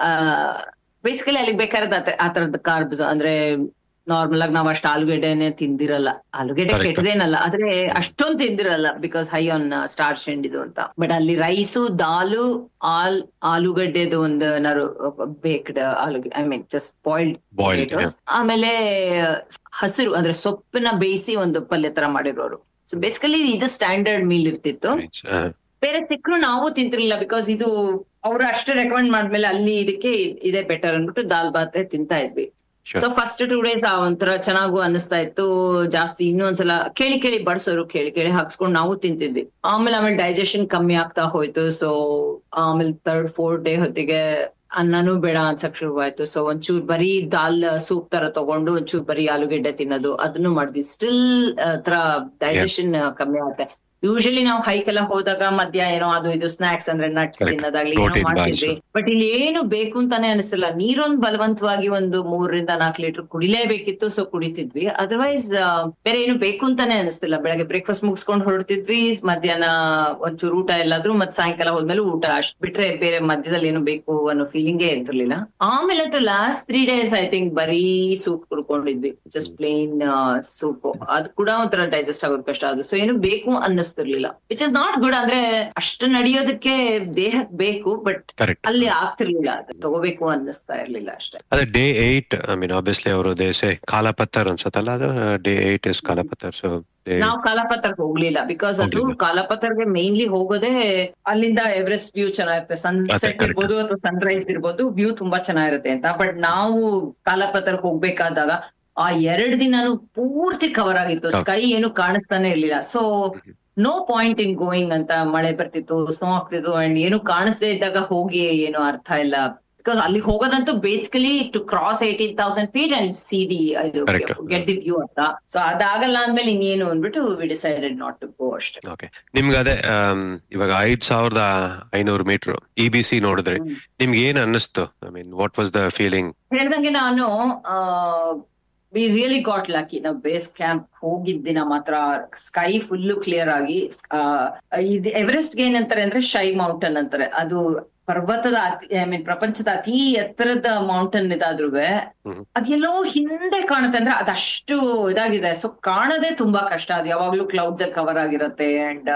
ಬೇಸಿಕಲಿ ಅಲ್ಲಿಗೆ ಬೇಕಾದ ಆ ತರದ ಕಾರ್ಬ್ಸ್ ಅಂದ್ರೆ ನಾರ್ಮಲ್ ಆಗಿ ನಾವ್ ಅಷ್ಟು ಆಲೂಗೆಡ್ಡೆನೆ ತಿಂದಿರಲ್ಲ ಆಲೂಗೆಡ್ಡೆ Correct. ಕೆಟ್ಟದೇನಲ್ಲ ಆದ್ರೆ ಅಷ್ಟೊಂದ್ ತಿಂದಿರಲ್ಲ because high on starch and ಇದು ಅಂತ ಬಟ್ ಅಲ್ಲಿ ರೈಸು ದಾಲು ಆಲ್ ಆಲೂಗಡ್ಡೆದು ಒಂದು ಏನಾದ್ರು ಬೇಕ್ಡ್ ಆಲೂಗೆ I mean just boiled boiled potatoes. ಆಮೇಲೆ ಹಸಿರು ಅಂದ್ರೆ ಸೊಪ್ಪಿನ ಬೇಯಿಸಿ ಒಂದು ಪಲ್ಯ ತರ ಮಾಡಿರೋರು ಸೊ ಬೇಸಿಕಲಿ ಇದು ಸ್ಟ್ಯಾಂಡರ್ಡ್ ಮೀಲ್ ಇರ್ತಿತ್ತು ಬೇರೆ ಸಿಕ್ಕರು ನಾವು ತಿಂತಿರ್ಲಿಲ್ಲ ಬಿಕಾಸ್ ಇದು ಅವ್ರು ಅಷ್ಟು ರೆಕಮೆಂಡ್ ಮಾಡ್ಮೇಲೆ ಅಲ್ಲಿ ಇದಕ್ಕೆ ಇದೇ ಬೆಟರ್ ಅನ್ಬಿಟ್ಟು ದಾಲ್ ಬಾತ್ ತಿಂತಾ ಇದ್ವಿ Sure. So first two days ಆ ಒಂಥರ ಚೆನ್ನಾಗೂ ಅನ್ನಿಸ್ತಾ ಇತ್ತು ಜಾಸ್ತಿ ಇನ್ನೊಂದ್ಸಲ ಕೇಳಿ ಕೇಳಿ ಬಡ್ಸೋರು ಕೇಳಿ ಕೇಳಿ ಹಾಕ್ಸ್ಕೊಂಡು ನಾವು ತಿಂತಿದ್ವಿ ಆಮೇಲೆ ಆಮೇಲೆ ಡೈಜೆಷನ್ ಕಮ್ಮಿ ಆಗ್ತಾ ಹೋಯ್ತು ಸೊ ಆಮೇಲೆ ಥರ್ಡ್ ಫೋರ್ತ್ ಡೇ ಹೊತ್ತಿಗೆ ಅನ್ನನೂ ಬೇಡ ಅನ್ಸಕ್ ಶುರುವಾಯ್ತು ಸೊ ಒಂಚೂರ್ ಬರೀ ದಾಲ್ ಸೂಪ್ ತರ ತಗೊಂಡು ಒಂಚೂರ್ ಬರೀ ಆಲೂಗೆಡ್ಡೆ ತಿನ್ನೋದು ಅದನ್ನು ಮಾಡಿದ್ವಿ ಸ್ಟಿಲ್ ತರ ಡೈಜೆಷನ್ ಕಮ್ಮಿ ಆಗುತ್ತೆ ಯೂಶಲಿ ನಾವು ಹೈಕ್ ಎಲ್ಲ ಹೋದಾಗ ಮಧ್ಯ ಏನೋ ಅದು ಇದು ಸ್ನಾಕ್ಸ್ ಅಂದ್ರೆ ನಟ್ಸ್ Correct. ತಿನ್ನೋದಾಗ್ಲಿ ಏನೋ Protein ಮಾಡ್ತಿದ್ವಿ ಬಟ್ ಇಲ್ಲಿ ಏನು ಬೇಕು ಅಂತಾನೆ ಅನಿಸ್ತಿಲ್ಲ ನೀರೊಂದ್ ಬಲವಂತವಾಗಿ ಒಂದು ಮೂರರಿಂದ ನಾಲ್ಕು ಲೀಟರ್ ಕುಡಿಲೇಬೇಕಿತ್ತು ಸೊ ಕುಡಿತಿದ್ವಿ ಅದರ್ವೈಸ್ ಬೇರೆ ಏನು ಬೇಕು ಅಂತಾನೆ ಅನಿಸ್ತಿಲ್ಲ ಬೆಳಗ್ಗೆ ಬ್ರೇಕ್ಫಾಸ್ಟ್ ಮುಗಿಸ್ಕೊಂಡು ಹೊರಡ್ತಿದ್ವಿ ಮಧ್ಯಾಹ್ನ ಒಂಚೂರು ಊಟ ಎಲ್ಲಾದ್ರೂ ಮತ್ ಸಾಯಂಕಾಲ ಹೋದ್ಮೇಲೆ ಊಟ ಅಷ್ಟ್ ಬಿಟ್ರೆ ಬೇರೆ ಮಧ್ಯದಲ್ಲಿ ಏನು ಬೇಕು ಅನ್ನೋ ಫೀಲಿಂಗೇ ಇರ್ತಿರ್ಲಿಲ್ಲ ಆಮೇಲೆ ಅಂತೂ last three days I think ಬರೀ ಸೂಪ್ ಕುಡ್ಕೊಂಡಿದ್ವಿ ಜಸ್ಟ್ ಪ್ಲೇನ್ ಸೂಪ್ ಅದು ಕೂಡ ಒಂಥರ ಡೈಜೆಸ್ಟ್ ಆಗೋದು ಕಷ್ಟ ಅದು ಸೊ ಏನು ಬೇಕು ಅನ್ನಿಸ್ತಿರ್ಲಿಲ್ಲ ವಿಚ್ ಇಸ್ ನಾಟ್ ಗುಡ್ ಅಂದ್ರೆ ಅಷ್ಟು ನಡೆಯೋದಕ್ಕೆ ದೇಹಕ್ ಬೇಕು ಬಟ್ ಕರೆಕ್ಟ್ ಅಲ್ಲಿ ಆಗ್ತಿರ್ಲಿಲ್ಲ ಅದು ತಗೋಬೇಕು ಅನ್ನಿಸ್ತಾ ಇರ್ಲಿಲ್ಲ ಅಷ್ಟೇ ಅದೇ day eight I mean obviously ಅವರು ದೇಸೆ ಕಾಲಪತ್ತರ್ ಅನ್ಸತ್ತಲ್ಲ ಅದು day eight is Kalapatthar so ನಾವು ಕಾಲಾಪತ್ರಕ್ಕೆ ಹೋಗ್ಲಿಲ್ಲ ಬಿಕಾಸ್ ಅದು ಹೋಗ್ಲಿಲ್ಲ. ಕಾಲಾಪತ್ರಗೆ ಮೇನ್ಲಿ ಹೋಗೋದೇ ಅಲ್ಲಿಂದ ಎವರೆಸ್ಟ್ ವ್ಯೂ ಚೆನ್ನಾಗಿರುತ್ತೆ ಸನ್ಸೆಟ್ correct. ಇರ್ಬೋದು ಅಥವಾ ಸನ್ರೈಸ್ ಇರ್ಬೋದು ವ್ಯೂ ತುಂಬಾ ಚೆನ್ನಾಗಿರುತ್ತೆ ಅಂತ ಬಟ್ ನಾವು ಕಾಲಾಪತ್ರಕ್ಕೆ ಹೋಗ್ಬೇಕಾದಾಗ ಆ ಎರಡ್ ದಿನಾನು ಪೂರ್ತಿ ಕವರ್ ಆಗಿತ್ತು ಹೌದು. ಸ್ಕೈ ಏನು ಕಾಣಿಸ್ತಾನೆ ಇರ್ಲಿಲ್ಲ so no point in going ಅಂತ ಮಳೆ ಬರ್ತಿತ್ತು ಸ್ನೋ ಆಗ್ತಿತ್ತು ಅಂಡ್ ಏನು ಕಾಣಿಸ್ದೇ ಇದ್ದಾಗ ಹೋಗಿ ಏನು ಅರ್ಥ ಇಲ್ಲ ಬಿಕಾಸ್ ಅಲ್ಲಿ ಹೋಗೋದಂತೂ basically to cross eighteen thousand feet and see the Correct. Get the view ಅಂತ ಸೊ ಅದಾಗಲ್ಲ ಅಂದ್ಮೇಲೆ ಇನ್ನೇನು ಅಂದ್ಬಿಟ್ಟು we decided not to go ಅಷ್ಟೇ ಓಕೆ ನಿಮ್ಗೆ ಅದೇ ಆಮ್, ಇವಾಗ ಐದ್ ಸಾವಿರದ ಐನೂರು ಮೀಟರ್ ಇ ಬಿ ಸಿ ನೋಡಿದ್ರಿ ಹ್ಮ್. ನಿಮ್ಗೆ ಏನ್ ಅನ್ನಿಸ್ತು I mean what was the feeling ಹೇಳ್ದಂಗೆ ನಾನು ವಿ ರಿಯಲಿ ಗಾಟ್ ಲಕ್ಕಿ ನಾವು ಬೇಸ್ ಕ್ಯಾಂಪ್ ಹೋಗಿದ್ದ ದಿನ ಮಾತ್ರ ಸ್ಕೈ ಫುಲ್ ಕ್ಲಿಯರ್ ಆಗಿ ಆ, ಇದು ಎವರೆಸ್ಟ್ ಏನಂತಾರೆ ಅಂದ್ರೆ ಶೈ ಮೌಂಟನ್ ಅಂತಾರೆ ಅದು ಪರ್ವತದ ಐ ಮೀನ್ ಪ್ರಪಂಚದ ಅತಿ ಎತ್ತರದ ಮೌಂಟನ್ ಇದಾದ್ರೂ ಹ್ಮ್. ಅದೆಲ್ಲೋ ಹಿಂದೆ ಕಾಣುತ್ತೆ ಅಂದ್ರೆ ಅದಷ್ಟು ಇದಾಗಿದೆ ಸೊ ಕಾಣೋದೇ ತುಂಬಾ ಕಷ್ಟ ಅದು ಯಾವಾಗ್ಲೂ ಕ್ಲೌಡ್ಸ್ ಅಲ್ಲಿ ಕವರ್ ಆಗಿರತ್ತೆ ಅಂಡ್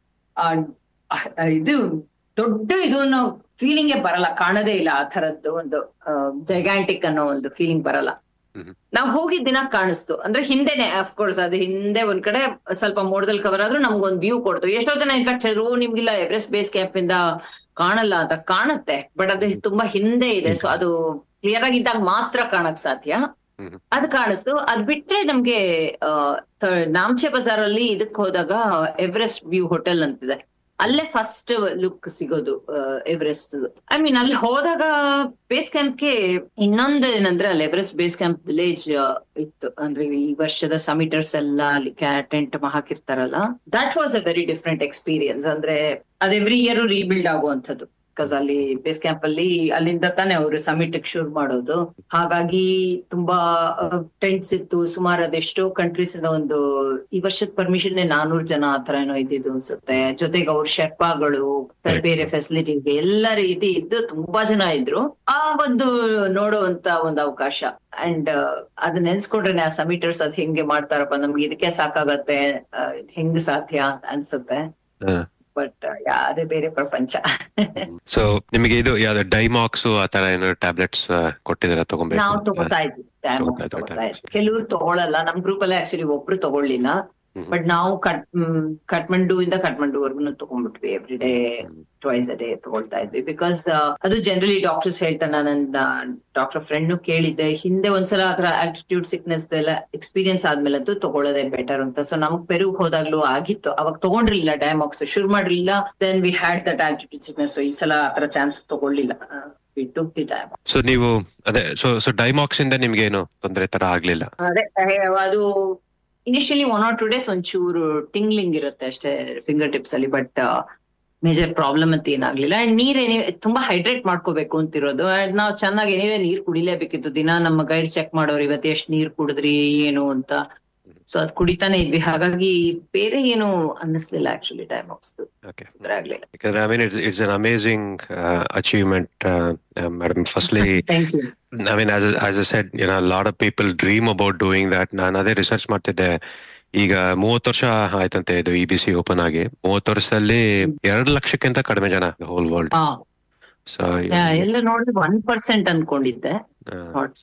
ಇದು ದೊಡ್ಡ ಇದು ಅನ್ನೋ ಫೀಲಿಂಗೇ ಬರಲ್ಲ ಕಾಣದೇ ಇಲ್ಲ ಆ ತರದ್ದು ಒಂದು ಜೈಗಾಂಟಿಕ್ ಅನ್ನೋ ಒಂದು ಫೀಲಿಂಗ್ ಬರಲ್ಲ ಹ್ಮ್. ನಾವ್ ಹೋಗಿದ್ ದಿನ ಕಾಣಿಸ್ತು ಅಂದ್ರೆ ಹಿಂದೆನೆ ಅಫ್ಕೋರ್ಸ್ ಅದು ಹಿಂದೆ ಒಂದ್ ಕಡೆ ಸ್ವಲ್ಪ ಮೋಡದಲ್ಲಿ ಕವರ್ ಆದ್ರೂ ನಮ್ಗೊಂದ್ ವ್ಯೂ ಕೊಡ್ತು ಎಷ್ಟೋ ಜನ ಇನ್ಫ್ಯಾಕ್ಟ್ ಹೇಳಿದ್ರು "ಓ, ನಿಮ್ಗಿಲ್ಲ ಎವರೆಸ್ಟ್ ಬೇಸ್ ಕ್ಯಾಂಪ್ ಇಂದ ಕಾಣಲ್ಲ ಅಂತ ಕಾಣುತ್ತೆ ಬಟ್ ಅದು ತುಂಬಾ ಹಿಂದೆ ಇದೆ ಸೊ ಅದು ಕ್ಲಿಯರ್ ಆಗಿದ್ದಾಗ ಮಾತ್ರ ಕಾಣಕ್ ಸಾಧ್ಯ ಹ್ಮ್. ಅದು ಕಾಣಿಸ್ತು ಅದ್ ಬಿಟ್ರೆ ನಮ್ಗೆ ಆ, ತ- ನಾಮ್ಚೆ ಬಜಾರ್ ಅಲ್ಲಿ ಇದಕ್ ಹೋದಾಗ ಎವರೆಸ್ಟ್ ವ್ಯೂ ಹೋಟೆಲ್ ಅಂತಿದೆ ಅಲ್ಲೇ ಫಸ್ಟ್ ಲುಕ್ ಸಿಗೋದು ಎವರೆಸ್ಟ್ ಐ ಮೀನ್ ಅಲ್ಲಿ ಹೋದಾಗ ಬೇಸ್ ಕ್ಯಾಂಪ್ಗೆ ಇನ್ನೊಂದು ಏನಂದ್ರೆ ಅಲ್ಲಿ ಎವರೆಸ್ಟ್ ಬೇಸ್ ಕ್ಯಾಂಪ್ ವಿಲೇಜ್ ಇತ್ತು ಅಂದ್ರೆ ಈ ವರ್ಷದ ಸಮಿಟರ್ಸ್ ಎಲ್ಲ ಅಲ್ಲಿ ಟೆಂಟ್ ಹಾಕಿರ್ತಾರಲ್ಲ that was a very different experience ಅಂದ್ರೆ ಅದ್ ಎವ್ರಿ ಇಯರ್ ರೀಬಿಲ್ಡ್ ಆಗುವಂಥದ್ದು ಬಿಕಾಸ್ ಅಲ್ಲಿ ಬೇಸ್ ಕ್ಯಾಂಪ್ ಅಲ್ಲಿ ಅಲ್ಲಿಂದ ತಾನೇ ಅವರು ಸಮಿಟ್ ಶುರು ಮಾಡೋದು ಹಾಗಾಗಿ ತುಂಬಾ ಟೆಂಟ್ಸ್ ಇತ್ತು ಸುಮಾರು ಅದೆಷ್ಟೋ ಕಂಟ್ರೀಸ್ ಇಂದ ಒಂದು ಈ ವರ್ಷದ ಪರ್ಮಿಷನ್ ನಾನೂರು ಜನ ಆತರ ಏನೋ ಇದ್ದಿದ್ದು ಅನ್ಸುತ್ತೆ ಜೊತೆಗೆ ಅವ್ರ ಶೆರ್ಪಾಗಳು ಬೇರೆ ಬೇರೆ ಫೆಸಿಲಿಟೀಸ್ ಎಲ್ಲ ರೀತಿ ಇದ್ದು ತುಂಬಾ ಜನ ಇದ್ರು ಆ ಒಂದು ನೋಡುವಂತ ಒಂದು ಅವಕಾಶ ಅಂಡ್ ಅದ್ ನೆನ್ಸ್ಕೊಂಡ್ರೆ ಆ ಸಮಿಟರ್ಸ್ ಅದ್ ಹೆಂಗೆ ಮಾಡ್ತಾರಪ್ಪ ನಮ್ಗೆ ಇದಕ್ಕೆ ಸಾಕಾಗತ್ತೆ ಆ, ಇದ್ ಹೆಂಗ್ ಸಾಧ್ಯ ಅನ್ಸುತ್ತೆ ಬಟ್ ಅದೇ ಬೇರೆ ಪ್ರಪಂಚ ಸೊ ನಿಮಗೆ ಇದು ಯಾವ್ದು ಡೈಮಾಕ್ಸ್ ಆ ತರ ಏನಾದ್ರು ಟ್ಯಾಬ್ಲೆಟ್ಸ್ ಕೊಟ್ಟಿದಾರ ತಗೊಂಬೇಕು ನಾವು ಅಂತ? ತಗೋತಾ ಇದ್ವಿ ತಗೋತಾ ಇದ್ವಿ, ತಗೋತಾ ಇದ್ವಿ ಕೆಲವ್ರು ತಗೊಳಲ್ಲ ನಮ್ ಗ್ರೂಪ್ ಅಲ್ಲಿ ಆಕ್ಚುಲಿ ಒಬ್ರು ತಗೊಳ್ಳಿಲ್ಲ ಹ್ಮ್. ಬಟ್ ನಾವು ಕಟ್ ಮ್, ಕಠ್ಮಂಡು ಇಂದ ಕಠ್ಮಂಡುವರೆಗೂ ತಗೊಂಡ್ಬಿಟ್ವಿ every day twice a day ತಗೊಳ್ತಾ ಇದ್ವಿ ಬಿಕಾಸ್ ಅದು ಜನರಲಿ ಡಾಕ್ಟರ್ಸ್ ಹೇಳ್ತಾನೆ ನನ್ನ ಡಾಕ್ಟರ್ ಫ್ರೆಂಡ್ ಕೇಳಿದ್ದೆ ಹಿಂದೆ ಒಂದ್ಸಲ ಆತರ ಆಲ್ಟಿಟ್ಯೂಡ್ ಸಿಕ್ನೆಸ್ ಎಲ್ಲ ಎಕ್ಸ್ಪೀರಿಯನ್ಸ್ ಆದ್ಮೇಲಂತೂ ತಗೊಳ್ಳೋದೇ ಬೆಟರ್ ಅಂತ ಸೊ ನಮಗ್ ಪೆರುಗ್ ಹೋದಾಗ್ಲೂ ಆಗಿತ್ತು ಅವಾಗ ತಗೊಂಡ್ರಿಲ್ಲ ಡೈಮಾಕ್ಸ್ ಶುರು ಮಾಡಿರ್ಲಿಲ್ಲ then we had that altitude sickness ಈ ಸಲ ಆತರ ಚಾನ್ಸ್ ತಗೊಳ್ಳಿಲ್ಲ we took the time so ನೀವು ಅದೇ ಸೊ ಸೊ ಡೈಮಾಕ್ಸ್ ಇಂದ ನಿಮ್ಗೆ ಏನು ತೊಂದರೆ ತರ ಆಗ್ಲಿಲ್ಲ ಅದೇ ಅಹ್, ಅದು initially one or two days ಒಂಚೂರು ಟಿಂಗ್ಲಿಂಗ್ ಇರುತ್ತೆ ಅಷ್ಟೇ ಫಿಂಗರ್ ಟಿಪ್ಸ್ ಅಲ್ಲಿ ಬಟ್ ಮೇಜರ್ ಪ್ರಾಬ್ಲಮ್ ಅಂತ ಏನಾಗ್ಲಿಲ್ಲ ಅಂಡ್ ನೀರ್ ಏನೇ ತುಂಬಾ ಹೈಡ್ರೇಟ್ ಮಾಡ್ಕೋಬೇಕು ಅಂತಿರೋದು ಅಂಡ್ ನಾವು ಚೆನ್ನಾಗಿ ಏನೇ ನೀರ್ ಕುಡಿಲೇಬೇಕಿತ್ತು ದಿನ ನಮ್ಮ ಗೈಡ್ ಚೆಕ್ ಮಾಡೋರು ಇವತ್ತು ಎಷ್ಟ್ ನೀರ್ ಕುಡಿದ್ರಿ ಏನು ಅಂತ ಸೊ ಅದ್ ಕುಡಿತಾನೆ ಇದ್ವಿ ಹಾಗಾಗಿ ಬೇರೆ ಏನು ಅನ್ನಿಸ್ಲಿಲ್ಲ ಆಕ್ಚುಲಿ ಟೈಮ್ ಹೋಗ್ಸ್ತು ಓಕೆ ತೊಂದ್ರೆ ಆಗ್ಲಿಲ್ಲ Because I mean, it's, it's an amazing uh, achievement, uh, uh, Madam. Firstly, thank you I mean, as, I- as I said, you know, a lot of people dream about doing that. ನಾನು ಅದೇ research ಮಾಡ್ತಿದ್ದೆ ಈಗ ಮೂವತ್ತು ವರ್ಷ ಆಯ್ತಂತೆ ಇದು E B C open ಆಗಿ ಮೂವತ್ತು ವರ್ಷದಲ್ಲಿ ಎರಡು ಲಕ್ಷಕ್ಕಿಂತ ಕಡಿಮೆ ಜನ ಹೋಲ್ ವರ್ಲ್ಡ್ ಹಾ ಸೊ ಎಲ್ಲ ನೋಡಿದ್ರೆ ಒನ್ ಪರ್ಸೆಂಟ್ ಅನ್ಕೊಂಡಿದ್ದೆ but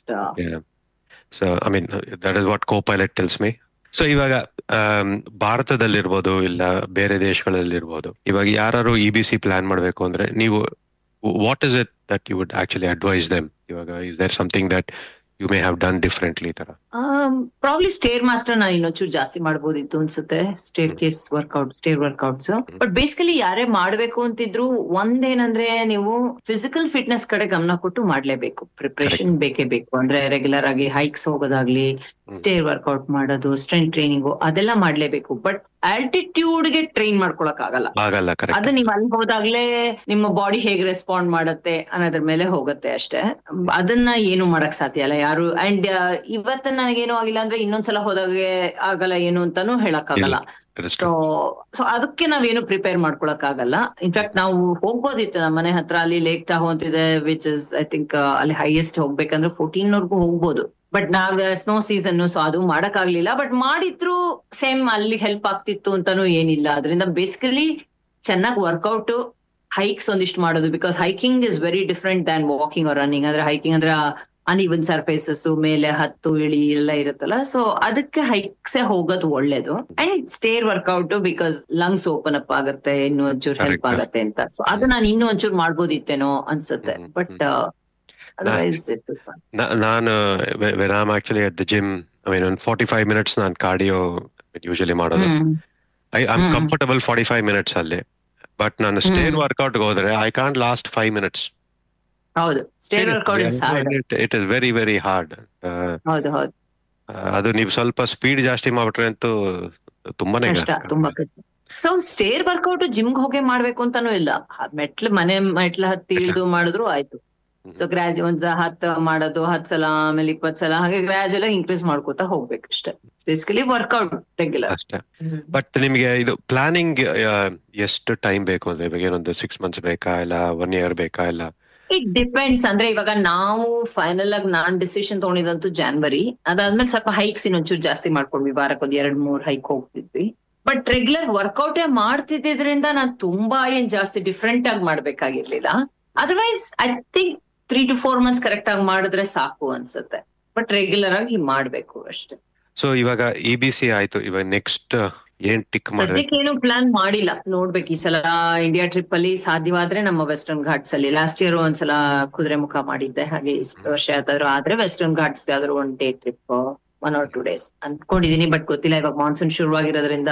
so I mean that is what co pilot tells me so ಇವಾಗ ಆಮ್, ಭಾರತದಲ್ಲಿರ್ಬೋದು ಇಲ್ಲ ಬೇರೆ ದೇಶಗಳಲ್ಲಿರ್ಬೋದು ಇವಾಗ ಯಾರು ಇ ಬಿ ಸಿ ಪ್ಲಾನ್ ಮಾಡ್ಬೇಕು ಅಂದ್ರೆ ನೀವು what is it that you would actually advise them ಇವಾಗ is there something that you may have done differently ಈ ತರ ಪ್ರಾಬ್ಲಿ ಸ್ಟೇರ್ ಮಾಸ್ಟರ್ ನಾನು ಇನ್ನೊಂಚೂರು ಜಾಸ್ತಿ ಮಾಡ್ಬೋದಿತ್ತು ಅನ್ಸುತ್ತೆ staircase workout stair workouts but basically ಯಾರೇ ಮಾಡ್ಬೇಕು ಅಂತಿದ್ರು ಒಂದೇನಂದ್ರೆ ನೀವು ಫಿಸಿಕಲ್ ಫಿಟ್ನೆಸ್ ಕಡೆ ಗಮನ ಕೊಟ್ಟು ಮಾಡ್ಲೇಬೇಕು ಪ್ರಿಪ್ರೇಷನ್ ಬೇಕೇ ಬೇಕು ಅಂದ್ರೆ ರೆಗ್ಯುಲರ್ ಆಗಿ ಹೈಕ್ಸ್ ಹೋಗೋದಾಗ್ಲಿ ಸ್ಟೇರ್ ವರ್ಕೌಟ್ ಮಾಡೋದು ಸ್ಟ್ರೆಂತ್ ಟ್ರೈನಿಂಗು ಅದೆಲ್ಲ ಮಾಡ್ಲೇಬೇಕು ಬಟ್ ಆಲ್ಟಿಟ್ಯೂಡ್ ಗೆ ಟ್ರೈನ್ ಮಾಡ್ಕೊಳಕ್ ಆಗಲ್ಲ ಆಗಲ್ಲ ಅದು ಕರೆಕ್ಟ್ ನೀವ್ ಅಲ್ಲಿ ಹೋದಾಗ್ಲೇ ನಿಮ್ಮ ಬಾಡಿ ಹೇಗ್ ರೆಸ್ಪಾಂಡ್ ಮಾಡುತ್ತೆ ಅನ್ನೋದ್ರ ಮೇಲೆ ಹೋಗುತ್ತೆ ಅಷ್ಟೇ ಅದನ್ನ ಏನು ಮಾಡಕ್ ಸಾಧ್ಯ ಇಲ್ಲ ಯಾರು ಅಂಡ್ ಇವತ್ತ ನನಗೇನು ಆಗಿಲ್ಲ ಅಂದ್ರೆ ಇನ್ನೊಂದ್ಸಲ ಹೋದಾಗೆ ಆಗಲ್ಲ ಏನು ಅಂತಾನು ಹೇಳಕ್ ಆಗಲ್ಲ ಸೊ ಸೊ ಅದಕ್ಕೆ ನಾವೇನು ಪ್ರಿಪೇರ್ ಮಾಡ್ಕೊಳಕ್ ಆಗಲ್ಲ ಇನ್ಫ್ಯಾಕ್ಟ್ ನಾವು ಹೋಗ್ಬೋದಿತ್ತು ನಮ್ಮ ಮನೆ ಹತ್ರ ಅಲ್ಲಿ ಲೇಕ್ ಟಾಹೋ ಅಂತಿದೆ ವಿಚ್ ಇಸ್ ಐ ಥಿಂಕ್ ಅಲ್ಲಿ ಹೈಯೆಸ್ಟ್ ಹೋಗ್ಬೇಕಂದ್ರೆ ಫೋರ್ಟೀನ್ ವರ್ಗೂ ಹೋಗ್ಬೋದು ಬಟ್ ನಾವ್ ಸ್ನೋ ಸೀಸನ್ ಸೊ ಅದು ಮಾಡಕ್ ಆಗ್ಲಿಲ್ಲ ಬಟ್ ಮಾಡಿದ್ರು ಸೇಮ್ ಅಲ್ಲಿ ಹೆಲ್ಪ್ ಆಗ್ತಿತ್ತು ಅಂತಾನು ಏನಿಲ್ಲ ಅದರಿಂದ ಬೇಸಿಕಲಿ ಚೆನ್ನಾಗಿ ವರ್ಕೌಟ್ ಹೈಕ್ಸ್ ಒಂದಿಷ್ಟು ಮಾಡೋದು because hiking is very different than walking or running ಅಂದ್ರೆ ಹೈಕಿಂಗ್ ಅಂದ್ರೆ ಅನ್ಇವನ್ ಸರ್ಫೇಸಸ್ ಮೇಲೆ ಹತ್ತು ಇಳಿ ಎಲ್ಲ ಇರುತ್ತಲ್ಲ ಸೊ ಅದಕ್ಕೆ ಹೈಕ್ಸೆ ಹೋಗೋದು ಒಳ್ಳೇದು and stair workout because lungs open up ಆಗುತ್ತೆ ಇನ್ನು ಒಂಚೂರು ಹೆಲ್ಪ್ Correct. ಆಗತ್ತೆ ಅಂತ ಸೊ ಅದು ನಾನು ಇನ್ನೂ ಒಂಚೂರು ಮಾಡ್ಬೋದಿತ್ತೇನೋ ಅನ್ಸುತ್ತೆ hmm, but hmm. Otherwise it ನಾ- ನಾನು when am actually at the gym I mean ಒಂದು ಫಾರ್ಟಿ ಫೈವ್ ಮಿನಿಟ್ಸ್ ನಾನು ಕಾರ್ಡಿಯೋ ಯೂಶಲಿ ಮಾಡೋದು hmm I am hmm. Comfortable forty five minutes ಅಲ್ಲಿ ಬಟ್ ನಾನು ಸ್ಟೇರ್ ಹ್ಮ್. ವರ್ಕೌಟ್ ಹೋದ್ರೆ I can't last five minutes ಹೌದು stair workout is hard it is very very hard ಹೌದು ಹೌದು ಅದು ನೀವು ಸ್ವಲ್ಪ ಸ್ಪೀಡ್ ಜಾಸ್ತಿ ಮಾಡ್ಬಿಟ್ರೆ ಅಂತೂ ತುಂಬಾನೇ ಕಷ್ಟ ತುಂಬಾ ಕಷ್ಟ ಸೊ ಸ್ಟೇರ್ ವರ್ಕೌಟ್ ಜಿಮ್ಗೆ ಹೋಗಿ ಮಾಡ್ಬೇಕು ಅಂತಾನೂ ಇಲ್ಲ ಹ- ಮೆಟ್ಲು ಮನೆ ಮೆಟ್ಲು ಹತ್ತಿ ಇಳಿದು ಮಾಡಿದ್ರು ಆಯ್ತು ಸೊ ಗ್ರಾಜ್ ಒಂದ್ ಹತ್ತು ಮಾಡೋದು ಹತ್ ಸಲ ಆಮೇಲೆ ಇಪ್ಪತ್ ಸಲ ಹಾಗೆ ಗ್ರಾಜುಯಲ್ ಇನ್ಕ್ರೀಸ್ ಮಾಡ್ಕೋತಾ ಹೋಗ್ಬೇಕು ಅಷ್ಟೇ ಬೇಸಿಕಲಿ ವರ್ಕೌಟ್ ರೆಗ್ಯುಲರ್ ಅಷ್ಟೇ ಬಟ್ ನಿಮ್ಗೆ ಇದು ಪ್ಲಾನಿಂಗ್ ಎಷ್ಟು ಟೈಮ್ ಬೇಕು ಅಂದ್ರೆ ಇವಾಗ ಏನೊಂದು ಸಿಕ್ಸ್ ಮಂತ್ಸ್ ಬೇಕಾ ಇಲ್ಲ ಒನ್ ಇಯರ್ ಬೇಕಾ ಇಲ್ಲ ಇಟ್ ಡಿಪೆಂಡ್ಸ್ ಅಂದ್ರೆ ಇವಾಗ ನಾವು ಫೈನಲ್ ಆಗಿ ನಾನ್ ಡಿಸಿಷನ್ ತಗೊಂಡಿದಂತೂ ಜಾನ್ವರಿ ಅದಾದ್ಮೇಲೆ ಸ್ವಲ್ಪ ಹೈಕ್ಸ್ ಇನ್ನೊಂಚೂರು ಜಾಸ್ತಿ ಮಾಡ್ಕೊಂಡ್ವಿ ವಾರಕ್ಕೆ ಒಂದ್ ಎರಡ್ ಮೂರ್ ಹೈಕ್ ಹೋಗ್ತಿದ್ವಿ ಬಟ್ ರೆಗ್ಯುಲರ್ ವರ್ಕೌಟೇ ಮಾಡ್ತಿದ್ದಿದ್ರಿಂದ ನಾನ್ ತುಂಬಾ ಏನ್ ಜಾಸ್ತಿ ಡಿಫ್ರೆಂಟ್ ಆಗಿ ಮಾಡ್ಬೇಕಾಗಿರ್ಲಿಲ್ಲ otherwise I think three to four months correct ಆಗಿ ಮಾಡಿದ್ರೆ ಸಾಕು ಅನ್ಸುತ್ತೆ ಬಟ್ ರೆಗ್ಯುಲರ್ ಆಗಿ ಮಾಡ್ಬೇಕು ಅಷ್ಟೇ ಸೊ ಇವಾಗ ಇ ಬಿ ಸಿ ಆಯ್ತು ಇವಾಗ ನೆಕ್ಸ್ಟ್ ಏನ್ ಟಿಕ್ ಮಾಡ್ಬೇಕು ಸದ್ಯಕ್ಕೆ ಏನು ಪ್ಲಾನ್ ಮಾಡಿಲ್ಲ ನೋಡ್ಬೇಕು ಈ ಸಲ ಇಂಡಿಯಾ ಟ್ರಿಪ್ ಅಲ್ಲಿ ಸಾಧ್ಯವಾದ್ರೆ ನಮ್ಮ ವೆಸ್ಟರ್ನ್ ಘಾಟ್ಸ್ ಅಲ್ಲಿ ಲಾಸ್ಟ್ ಇಯರ್ ಒಂದ್ಸಲ ಕುದುರೆ ಮುಖ ಮಾಡಿದ್ದೆ ಹಾಗೆ ಈ ವರ್ಷ ಯಾವ್ದಾದ್ರು ಆದ್ರೆ ವೆಸ್ಟರ್ನ್ ಘಾಟ್ಸ್ ಯಾವ್ದಾದ್ರು one day trip one or two days ಅನ್ಕೊಂಡಿದೀನಿ ಬಟ್ ಗೊತ್ತಿಲ್ಲ ಇವಾಗ ಮಾನ್ಸೂನ್ ಶುರುವಾಗಿರೋದ್ರಿಂದ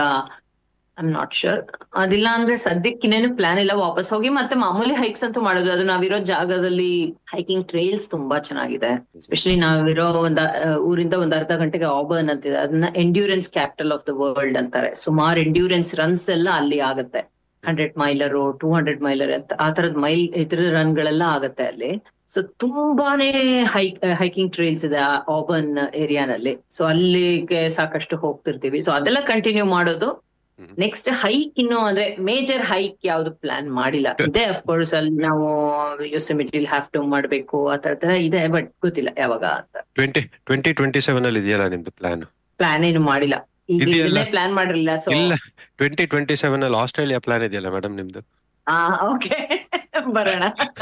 ಐ ಆಮ್ ನಾಟ್ ಶೋರ್ ಅದಿಲ್ಲ ಅಂದ್ರೆ ಸದ್ಯಕ್ಕೆ ಇನ್ನೇನು ಪ್ಲಾನ್ ಇಲ್ಲ ವಾಪಸ್ ಹೋಗಿ ಮತ್ತೆ ಮಾಮೂಲಿ ಹೈಕ್ಸ್ ಅಂತೂ ಮಾಡೋದು ಅದು ನಾವಿರೋ ಜಾಗದಲ್ಲಿ ಹೈಕಿಂಗ್ ಟ್ರೈಲ್ಸ್ ತುಂಬಾ ಚೆನ್ನಾಗಿದೆ ಎಸ್ಪೆಷಲಿ ನಾವಿರೋ ಒಂದ್ ಆ, ಊರಿಂದ ಒಂದ್ ಅರ್ಧ ಗಂಟೆಗೆ ಆಬರ್ನ್ ಅಂತಿದೆ ಅದನ್ನ endurance capital of the world ಅಂತಾರೆ ಸುಮಾರು ಎಂಡ್ಯೂರೆನ್ಸ್ ರನ್ಸ್ ಎಲ್ಲ ಅಲ್ಲಿ ಆಗುತ್ತೆ hundred miler two hundred miler ಅಂತ ಆ ತರದ್ ಮೈಲ್ ಇದ್ರ ರನ್ ಗಳೆಲ್ಲ ಆಗತ್ತೆ ಅಲ್ಲಿ ಸೊ ತುಂಬಾನೇ ಹೈಕ್ ಹೈಕಿಂಗ್ ಟ್ರೈಲ್ಸ್ ಇದೆ ಆಬರ್ನ್ ಏರಿಯಾನಲ್ಲಿ ಸೊ ಅಲ್ಲಿಗೆ ಸಾಕಷ್ಟು ಹೋಗ್ತಿರ್ತೀವಿ ಸೊ ಅದೆಲ್ಲ ಕಂಟಿನ್ಯೂ ಮಾಡೋದು ಹ್ಮ್. ನೆಕ್ಸ್ಟ್ ಹೈಕ್ ಇನ್ನು ಅಂದ್ರೆ ಮೇಜರ್ ಹೈಕ್ ಯಾವ್ದು ಪ್ಲಾನ್ ಮಾಡಿಲ್ಲ ಇದೆ ಅಫ್ಕೋರ್ಸ್ ಅಲ್ಲಿ ನಾವು ಯೋಸಮಿಟಿಲ್ ಹ್ಯಾವ್ ಟು ಮಾಡ್ಬೇಕು ಆ ತರದ ಇದೆ ಬಟ್ ಗೊತ್ತಿಲ್ಲ ಯಾವಾಗ ಅಂತ ಟ್ವೆಂಟಿ ಟ್ವೆಂಟಿ ಟ್ವೆಂಟಿ ಸೆವೆನ್ ಅಲ್ಲಿ ಇದೆಯಲ್ಲ ನಿಮ್ದು ಪ್ಲಾನ್ ಪ್ಲಾನ್ ಏನು ಮಾಡಿಲ್ಲ ಈಗ ಇದೆಯಲ್ಲ. ಇದನ್ನೇ ಪ್ಲಾನ್ ಮಾಡಿರಲಿಲ್ಲ ಸೊ ಇಲ್ಲ ಟ್ವೆಂಟಿ ಟ್ವೆಂಟಿ ಸೆವೆನ್ ಅಲ್ಲಿ ಆಸ್ಟ್ರೇಲಿಯಾ ಪ್ಲಾನ್ ಇದೆಯಲ್ಲ ಮೇಡಮ್ ನಿಮ್ದು ಆ ಓಕೆ ಬರೋಣ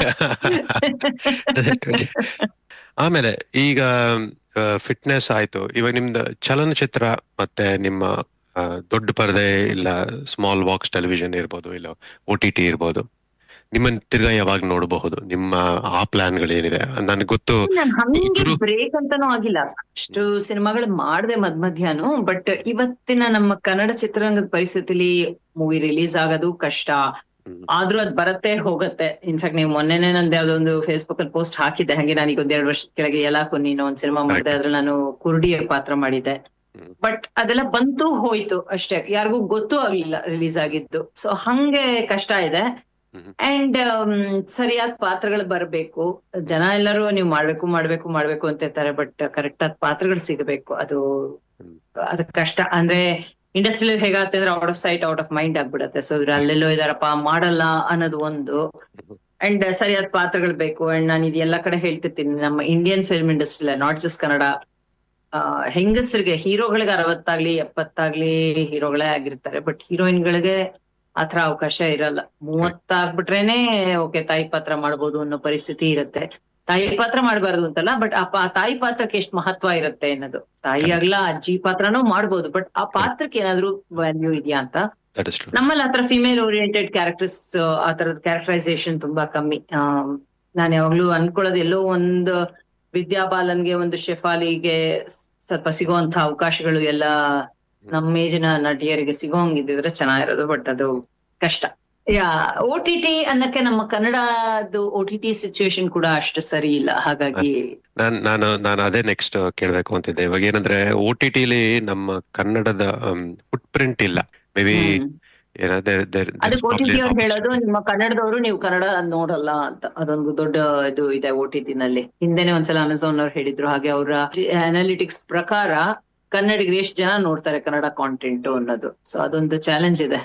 ಆಮೇಲೆ ಈಗ ಫಿಟ್ನೆಸ್ ಆಯ್ತು ಇವಾಗ ನಿಮ್ದು ಚಲನಚಿತ್ರ ಮತ್ತೆ ನಿಮ್ಮ ಆ, ದೊಡ್ಡ ಪರದೆ ಇಲ್ಲ ಸ್ಮಾಲ್ ಬಾಕ್ಸ್ ಟೆಲಿವಿಷನ್ ಇರ್ಬೋದು ಇಲ್ಲ ಒ ಟಿ ಟಿ ಇರ್ಬೋದು ನಿಮ್ಮನ್ನ ತಿರ್ಗಾ ಯಾವಾಗ ನೋಡಬಹುದು ನಿಮ್ಮ ಆ ಪ್ಲಾನ್ಗಳೇನಿದೆ ನನಗೆ ಗೊತ್ತು ನಾನ್ ಹಂಗೆ ಗುರು- ಬ್ರೇಕ್ ಅಂತಾನೂ ಆಗಿಲ್ಲ ಅಷ್ಟು ಸಿನಿಮಾಗಳು ಮಾಡ್ದೆ ಮಧ್ಯ ಮಧ್ಯಾಹ್ನ ಬಟ್ ಇವತ್ತಿನ ನಮ್ಮ ಕನ್ನಡ ಚಿತ್ರರಂಗದ ಪರಿಸ್ಥಿತಿಲಿ ಮೂವಿ ರಿಲೀಸ್ ಆಗೋದು ಕಷ್ಟ ಹ್ಮ್. ಆದ್ರೂ ಅದ್ ಬರತ್ತೆ ಹೋಗತ್ತೆ ಇನ್ಫ್ಯಾಕ್ಟ್ ನೀವು ಮೊನ್ನೆನೆ ನಂದು ಯಾವ್ದೊಂದು ಫೇಸ್ಬುಕ್ ಅಲ್ಲಿ ಪೋಸ್ಟ್ ಹಾಕಿದ್ದೆ ಹಾಗೆ ನಾನೀಗ ಒಂದ್ ಎರಡು ವರ್ಷದ ಕೆಳಗೆ ಎಲ್ಲಾಕು ನೀನು ಒಂದ್ ಸಿನಿಮಾ ಮಾಡಿದೆ ಅದ್ರಲ್ಲಿ ನಾನು ಕುರುಡಿಯ ಪಾತ್ರ ಮಾಡಿದ್ದೆ ಹ್ಮ್. ಬಟ್ ಅದೆಲ್ಲ ಬಂತು ಹೋಯ್ತು ಅಷ್ಟೇ ಯಾರಿಗೂ ಗೊತ್ತೂ ಆಗ್ಲಿಲ್ಲ ರಿಲೀಸ್ ಆಗಿದ್ದು ಸೊ ಹಂಗೆ ಕಷ್ಟ ಇದೆ ಹ್ಮ್. ಅಂಡ್ ಸರಿಯಾದ ಪಾತ್ರಗಳು ಬರಬೇಕು ಜನ ಎಲ್ಲರೂ ನೀವು ಮಾಡ್ಬೇಕು ಮಾಡ್ಬೇಕು ಮಾಡ್ಬೇಕು ಅಂತ ಇರ್ತಾರೆ ಬಟ್ ಕರೆಕ್ಟ್ ಆದ ಪಾತ್ರಗಳು ಸಿಗಬೇಕು ಅದು ಹ್ಮ್. ಅದಕ್ಕೆ ಕಷ್ಟ ಅಂದ್ರೆ ಇಂಡಸ್ಟ್ರಿಯಲ್ಲಿ ಹೇಗಾಗುತ್ತೆ ಅಂದ್ರೆ out of sight out of mind ಆಗ್ಬಿಡತ್ತೆ ಸೊ ಇವ್ರು ಅಲ್ಲೆಲ್ಲೋ ಇದಾರಪ್ಪ ಮಾಡಲ್ಲ ಅನ್ನೋದು ಒಂದು ಅಂಡ್ ಸರಿಯಾದ ಪಾತ್ರಗಳು ಬೇಕು ಅಂಡ್ ನಾನು ಇದೆಲ್ಲ ಕಡೆ ಹೇಳ್ತಿರ್ತೀನಿ ನಮ್ಮ Indian film industry not just Kannada ಆ, ಹೆಂಗಸರಿಗೆ ಹೀರೋಗಳಿಗೆ ಅರವತ್ತಾಗ್ಲಿ ಎಪ್ಪತ್ತಾಗ್ಲಿ ಹೀರೋಗಳೇ ಆಗಿರ್ತಾರೆ ಬಟ್ ಹೀರೋಯಿನ್ಗಳಿಗೆ ಆತರ ಅವಕಾಶ ಇರಲ್ಲ ಮೂವತ್ತಾಗ್ಬಿಟ್ರೇನೆ ಓಕೆ ತಾಯಿ ಪಾತ್ರ ಮಾಡ್ಬೋದು ಅನ್ನೋ ಪರಿಸ್ಥಿತಿ ಇರುತ್ತೆ ತಾಯಿ ಪಾತ್ರ ಮಾಡಬಾರ್ದು ಅಂತಲ್ಲ ಬಟ್ ಆ ಪಾ- ತಾಯಿ ಪಾತ್ರಕ್ಕೆ ಎಷ್ಟು ಮಹತ್ವ ಇರುತ್ತೆ ಅನ್ನೋದು ತಾಯಿ ಆಗ್ಲಾ ಅಜ್ಜಿ ಪಾತ್ರನೂ ಮಾಡ್ಬೋದು ಬಟ್ ಆ ಪಾತ್ರಕ್ಕೆ ಏನಾದ್ರೂ ವ್ಯಾಲ್ಯೂ ಇದೆಯಾ ಅಂತ ದಟ್ ಇಸ್ ಟ್ರೂ ನಮ್ಮಲ್ಲಿ ಆತರ ಫಿಮೇಲ್ ಓರಿಯೆಂಟೆಡ್ ಕ್ಯಾರೆಕ್ಟರ್ಸ್ ಆ ತರದ ಕ್ಯಾರೆಕ್ಟರೈಸೇಷನ್ ತುಂಬಾ ಕಮ್ಮಿ ನಾನು ಯಾವಾಗ್ಲೂ ಅನ್ಕೊಳ್ಳೋದು ಎಲ್ಲೋ ಒಂದು ವಿದ್ಯಾಬಾಲನ್ಗೆ ಒಂದು ಶೆಫಾಲಿಗೆ ಸ್ವಲ್ಪ ಸಿಗುವಂತ ಅವಕಾಶಗಳು ಎಲ್ಲ ನಮ್ಮ ಏಜಿನ ನಟಿಯರಿಗೆ ಸಿಗೋಂಗಿದ್ರೆ ಚೆನ್ನಾಗಿರೋದು ಬಟ್ ಅದು ಕಷ್ಟ ಯಾ ಓ ಟಿ ಟಿ ಅನ್ನಕ್ಕೆ ನಮ್ಮ ಕನ್ನಡದು ಓ ಟಿ ಟಿ ಸಿಚುವೇಶನ್ ಕೂಡ ಅಷ್ಟು ಸರಿ ಇಲ್ಲ ಹಾಗಾಗಿ ನಾನ್ ನಾನು ನಾನು ಅದೇ ನೆಕ್ಸ್ಟ್ ಕೇಳ್ಬೇಕು ಅಂತಿದ್ದೆ ಇವಾಗ ಏನಂದ್ರೆ ಓ ಟಿ ಟಿಲಿ ನಮ್ಮ ಕನ್ನಡದ ಫುಟ್ ಪ್ರಿಂಟ್ ಇಲ್ಲ ಮೇ ಬಿ ಹ್ಮ್. ಅದಕ್ಕೆ ಓ ಟಿ ಟಿ ಅವ್ರು ಹೇಳೋದು ನಿಮ್ಮ ಕನ್ನಡದವರು ನೀವು ಕನ್ನಡ ನೋಡಲ್ಲ ಅಂತ ಅದೊಂದು ದೊಡ್ಡ ಇದು ಇದೆ ಓ ಟಿ ಟಿ ನಲ್ಲಿ ಹಿಂದೆನೆ ಒಂದ್ಸಲ ಅಮೆಝಾನ್ ಅವ್ರು ಹೇಳಿದ್ರು ಹಾಗೆ ಅವರ ಅನಾಲಿಟಿಕ್ಸ್ ಪ್ರಕಾರ ಕನ್ನಡಿಗರು ಎಷ್ಟು ಜನ ನೋಡ್ತಾರೆ ಕನ್ನಡ ಕಾಂಟೆಂಟ್ ಅನ್ನೋದು ಸೊ ಅದೊಂದು ಚಾಲೆಂಜ್ ಇದೆ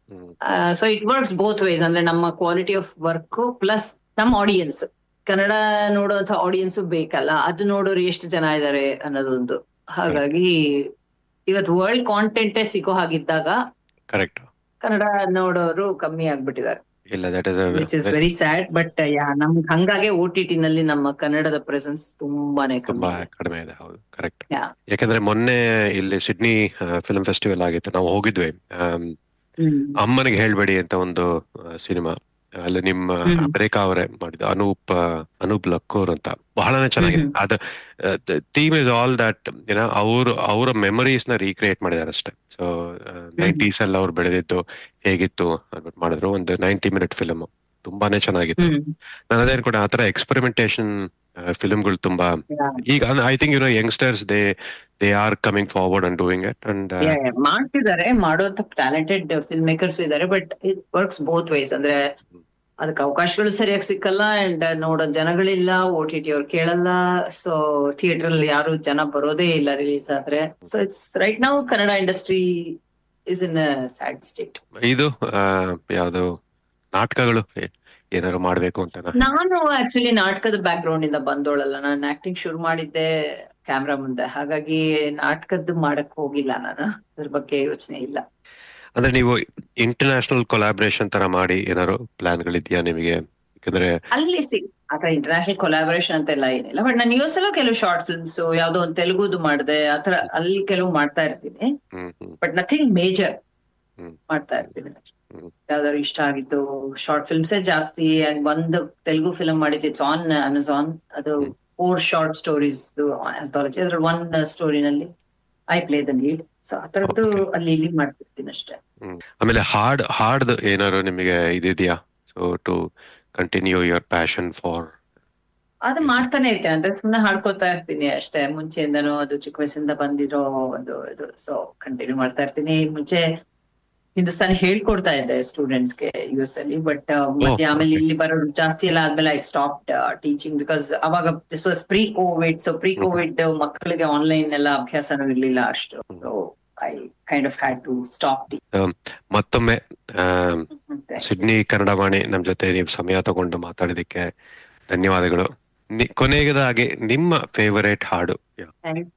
so it works both ways ಅಂದ್ರೆ ನಮ್ಮ ಕ್ವಾಲಿಟಿ ಆಫ್ ವರ್ಕ್ ಪ್ಲಸ್ ನಮ್ಮ ಆಡಿಯನ್ಸ್ ಕನ್ನಡ ನೋಡುವಂತ ಆಡಿಯನ್ಸ್ ಬೇಕಲ್ಲ ಅದು ನೋಡೋರು ಎಷ್ಟು ಜನ ಇದ್ದಾರೆ ಅನ್ನೋದೊಂದು ಹಾಗಾಗಿ ಇವತ್ತು ವರ್ಲ್ಡ್ ಕಾಂಟೆಂಟೇ ಸಿಗೋ ಹಾಗಿದ್ದಾಗ ಕರೆಕ್ಟ್ ಕನ್ನಡ ನೋಡೋರು ಕಮ್ಮಿ ಆಗ್ಬಿಟ್ಟಿದ್ದಾರೆ ಇಲ್ಲ that which is is very sad but yeah ನಮ್ಗೆ ಹಂಗಾಗೆ ಓ ಟಿ ಟಿ ನಲ್ಲಿ ನಮ್ಮ ಕನ್ನಡದ ಪ್ರೆಸೆನ್ಸ್ ತುಂಬಾನೇ ತುಂಬಾ ಕಮ್ಮಿ ಇದೆ. ಕಡಿಮೆ ಇದೆ ಹೌದು ಕರೆಕ್ಟ್ Yeah. ಯಾಕಂದ್ರೆ ಮೊನ್ನೆ ಇಲ್ಲಿ ಸಿಡ್ನಿ ಫಿಲ್ಮ್ ಫೆಸ್ಟಿವಲ್ ಆಗಿತ್ತು ನಾವು ಹೋಗಿದ್ವಿ ಆಮ್, ಹ್ಮ್. ಅಮ್ಮನಿಗೆ ಹೇಳ್ಬೇಡಿ ಅಂತ ಒಂದು ಸಿನಿಮಾ ಅಲ್ಲಿ ನಿಮ್ಮ ಹ್ಮ್. ಅಮೆರಿಕಾ ಅವರೇ ಮಾಡಿದ್ದು ಅನೂಪ್ ಆ, ಅನೂಪ್ ಲಕ್ಕೂರ್ ಅಂತ ಬಹಳನೇ ಚೆನ್ನಾಗಿದೆ ಹ್ಮ್. ಅದು ಥೀಮ್ ಇಸ್ ಆಲ್ ದಟ್ ಏನ ಅವ್ರು ಅವರ ಮೆಮರೀಸ್ ನ ರೀಕ್ರಿಯೇಟ್ ಮಾಡಿದಾರೆ ಅಷ್ಟೇ ಸೊ ನೈಂಟೀಸ್ ಅಲ್ಲಿ ಅವ್ರು ಬೆಳೆದಿದ್ದು ಹೇಗಿತ್ತು ಅನ್ಬಿಟ್ಟು ಮಾಡಿದ್ರು ಒಂದು ನೈಂಟಿ ಮಿನಿಟ್ ಫಿಲ್ಮ್ ತುಂಬಾನೇ ಚೆನ್ನಾಗಿತ್ತು ಹ್ಮ್. ನಾನು ಅದೇ ಅನ್ಕೊಂಡೆ ಆತರ ಎಕ್ಸ್ಪೆರಿಮೆಂಟೇಶನ್ ಫಿಲ್ಮ್ಗಳು ತುಂಬಾ Yeah. ಈಗ I think you know youngsters they they are coming forward and doing it and Yeah, yeah. ಮಾಡ್ತಿದ್ದಾರೆ ಮಾಡುವಂತ ಟ್ಯಾಲೆಂಟೆಡ್ ಫಿಲ್ಮ್ ಮೇಕರ್ಸ್ ಇದ್ದಾರೆ but it works both ways ಅಂದ್ರೆ ಅದಕ್ಕೆ ಅವಕಾಶಗಳು ಸರಿಯಾಗಿ ಸಿಕ್ಕಲ್ಲ ಅಂಡ್ ನೋಡೋ ಜನಗಳಿಲ್ಲ ಓ ಟಿ ಟಿ ಅವ್ರು ಕೇಳಲ್ಲ ಸೊ ಥಿಯೇಟರ್ ಅಲ್ಲಿ ಯಾರು ಜನ ಬರೋದೇ ಇಲ್ಲ ರಿಲೀಸ್ ಆದ್ರೆ ಸೊ ಇಟ್ಸ್ ರೈಟ್ ನಾವು Kannada industry is in sad state ಇದು ಆ, ಯಾವ್ದು ನಾಟಕಗಳು ಏ- ಏನಾದ್ರು ಮಾಡ್ಬೇಕು ಅಂತ ನಾನು ಆಕ್ಚುಲಿ ನಾಟಕದ ಬ್ಯಾಕ್ ಗ್ರೌಂಡ್ ಇಂದ ಬಂದೋಳಲ್ಲ ನಾನು ಆಕ್ಟಿಂಗ್ ಶುರು ಮಾಡಿದ್ದೆ ಕ್ಯಾಮ್ರಾ ಮುಂದೆ ಹಾಗಾಗಿ ನಾಟಕದ್ದು ಮಾಡಕ್ ಹೋಗಿಲ್ಲ ನಾನು ಅದ್ರ ಬಗ್ಗೆ ಯೋಚನೆ ಇಲ್ಲ ಅಂದ್ರೆ ನೀವು ಇಂಟರ್ನ್ಯಾಷನಲ್ ಕೊಲಾಬ್ರೇಷನ್ ತರ ಮಾಡಿ ಏನಾದ್ರು ಪ್ಲಾನ್ ಗಳಿದ್ಯಾ ನಿಮಗೆ ಯಾಕಂದ್ರೆ ಅಲ್ಲಿ ಸಿ ಆತರ ಇಂಟರ್ನ್ಯಾಷನಲ್ ಕೊಲಾಬರೇಷನ್ ಅಂತ ಎಲ್ಲ ಏನಿಲ್ಲ ಬಟ್ ನಾನು ಯು ಎಸ್ ಅಲ್ಲೂ ಕೆಲವು ಶಾರ್ಟ್ ಫಿಲ್ಮ್ಸ್ ಯಾವ್ದೋ ಒಂದು ತೆಲುಗುದು ಮಾಡಿದೆ ಆತರ ಅಲ್ಲಿ ಕೆಲವು ಮಾಡ್ತಾ ಇರ್ತೀನಿ hmm hmm but nothing major hmm. ಮಾಡ್ತಾ ಇರ್ತೀನಿ ಹ್ಮ್. ಯಾವ್ದಾದ್ರು ಇಷ್ಟ ಆಗಿತ್ತು ಶಾರ್ಟ್ ಫಿಲ್ಮ್ಸೇ ಜಾಸ್ತಿ and ಒಂದು ತೆಲುಗು ಫಿಲ್ಮ್ ಮಾಡಿದ್ದೆ ಇಟ್ಸ್ ಆನ್ ಅಮೆಝಾನ್ ಅದು hmm. Four short stories anthology ಅದ್ರಲ್ಲಿ ಒನ್ ಸ್ಟೋರಿನಲ್ಲಿ I play the lead so ಆ ತರದ್ದು Okay. ಅಲ್ಲಿ ಇಲ್ಲಿ ಮಾಡ್ತಿರ್ತೀನಿ ಅಷ್ಟೇ ಹ್ಮ್. ಆಮೇಲೆ ಹಾಡ್ ಹಾಡ್ದು ಏನಾದ್ರು ನಿಮಗೆ ಇದಿದ್ಯಾ so to continue your passion for ಅದು ಮಾಡ್ತಾನೆ ಇರ್ತೇನೆ ಅಂದ್ರೆ ಸುಮ್ನೆ ಹಾಡ್ಕೋತಾ ಇರ್ತೀನಿ ಅಷ್ಟೇ ಮುಂಚೆಯಿಂದನೂ ಅದು ಚಿಕ್ಕ ವಯಸ್ಸಿಂದ ಬಂದಿರೋ ಒಂದು ಇದು ಸೊ ಕಂಟಿನ್ಯೂ ಮಾಡ್ತಾ ಇರ್ತೀನಿ ಮುಂಚೆ ಹಿಂದೂಸ್ತಾನಿ ಹೇಳ್ಕೊಡ್ತಾ ಇದ್ದೆ ಸ್ಟೂಡೆಂಟ್ಸ್ಗೆ ಯು ಎಸ್ ಅಲ್ಲಿ ಬಟ್ ಮತ್ತೆ Oh, ಆಮೇಲೆ okay. ಇಲ್ಲಿ ಬರೋದು ಜಾಸ್ತಿ ಎಲ್ಲ ಆದ್ಮೇಲೆ ಐ ಸ್ಟಾಪ್ ಟೀಚಿಂಗ್ ಬಿಕಾಸ್ ಅವಾಗ this was pre covid so pre covid ಮಕ್ಕಳಿಗೆ ಆನ್ಲೈನ್ ಎಲ್ಲ ಅಭ್ಯಾಸನೂ ಇರ್ಲಿಲ್ಲ ಅಷ್ಟು so I kind of had to stop ಮತ್ತೊಮ್ಮೆ ಆ, ಮತ್ತೆ ಸಿಡ್ನಿ ಕನ್ನಡ ವಾಣಿ ನಮ್ ಜೊತೆ ನೀವು ಸಮಯ ತಗೊಂಡು ಮಾತಾಡಿದಕ್ಕೆ ಧನ್ಯವಾದಗಳು ನಿ- ಕೊನೆಯದಾಗಿ ನಿಮ್ಮ ಫೇವರೇಟ್ ಹಾಡು ಯಾವ್ದು?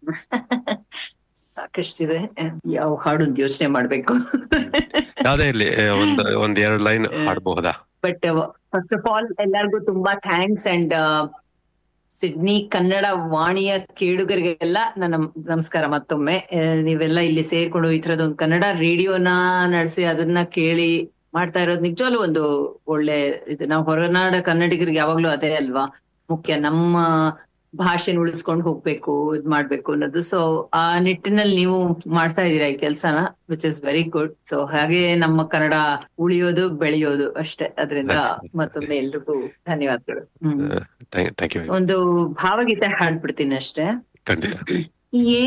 ಸಾಕಷ್ಟಿದೆ ಯಾವ ಹಾಡು ಅಂತ ಯೋಚನೆ ಮಾಡ್ಬೇಕು ಯಾವ್ದೇ ಇರ್ಲಿ ಆ, ಒಂದ್ ಒಂದ್ ಎರಡ್ ಲೈನ್ ಹ್ಮ್. ಹಾಡ್ಬಹುದಾ ಬಟ್ ಫಸ್ಟ್ ಆಫ್ ಆಲ್ ಎಲ್ಲರಿಗೂ ತುಂಬಾ ಥ್ಯಾಂಕ್ಸ್ ಅಂಡ್ ಸಿಡ್ನಿ ಕನ್ನಡ ವಾಣಿಯ ಕೇಳುಗರಿಗೆಲ್ಲ ನನ್ನ ನಮಸ್ಕಾರ ಮತ್ತೊಮ್ಮೆ ಆ, ನೀವೆಲ್ಲ ಇಲ್ಲಿ ಸೇರ್ಕೊಂಡು ಈ ತರದ ಒಂದು ಕನ್ನಡ ರೇಡಿಯೋನ ನಡೆಸಿ ಅದನ್ನ ಕೇಳಿ ಮಾಡ್ತಾ ಇರೋದು ನಿಜವಾಗ್ಲೂ ಒಂದು ಒಳ್ಳೆ ಇದು ನಾವು ಹೊರನಾಡ ಕನ್ನಡಿಗರಿಗೆ ಯಾವಾಗ್ಲೂ ಅದೇ ಅಲ್ವಾ ಮುಖ್ಯ ನಮ್ಮ ಭಾಷೆನ ಉಳಿಸ್ಕೊಂಡು ಹೋಗ್ಬೇಕು ಇದ್ ಮಾಡ್ಬೇಕು ಅನ್ನೋದು ಸೊ ಆ ನಿಟ್ಟಿನಲ್ಲಿ ನೀವು ಮಾಡ್ತಾ ಇದ್ದೀರಾ ಈ ಕೆಲ್ಸನ which is very good so ಹಾಗೆ ನಮ್ಮ ಕನ್ನಡ ಉಳಿಯೋದು ಬೆಳೆಯೋದು ಅಷ್ಟೇ ಅದರಿಂದ ಮತ್ತೊಮ್ಮೆ ಎಲ್ರಿಗೂ ಧನ್ಯವಾದಗಳು ಹ್ಮ್ ಥ್ಯಾಂಕ್ ಯು ಒಂದು ಭಾವಗೀತೆ ಹಾಡ್ಬಿಡ್ತೀನಿ ಅಷ್ಟೇ ಖಂಡಿತ ಏ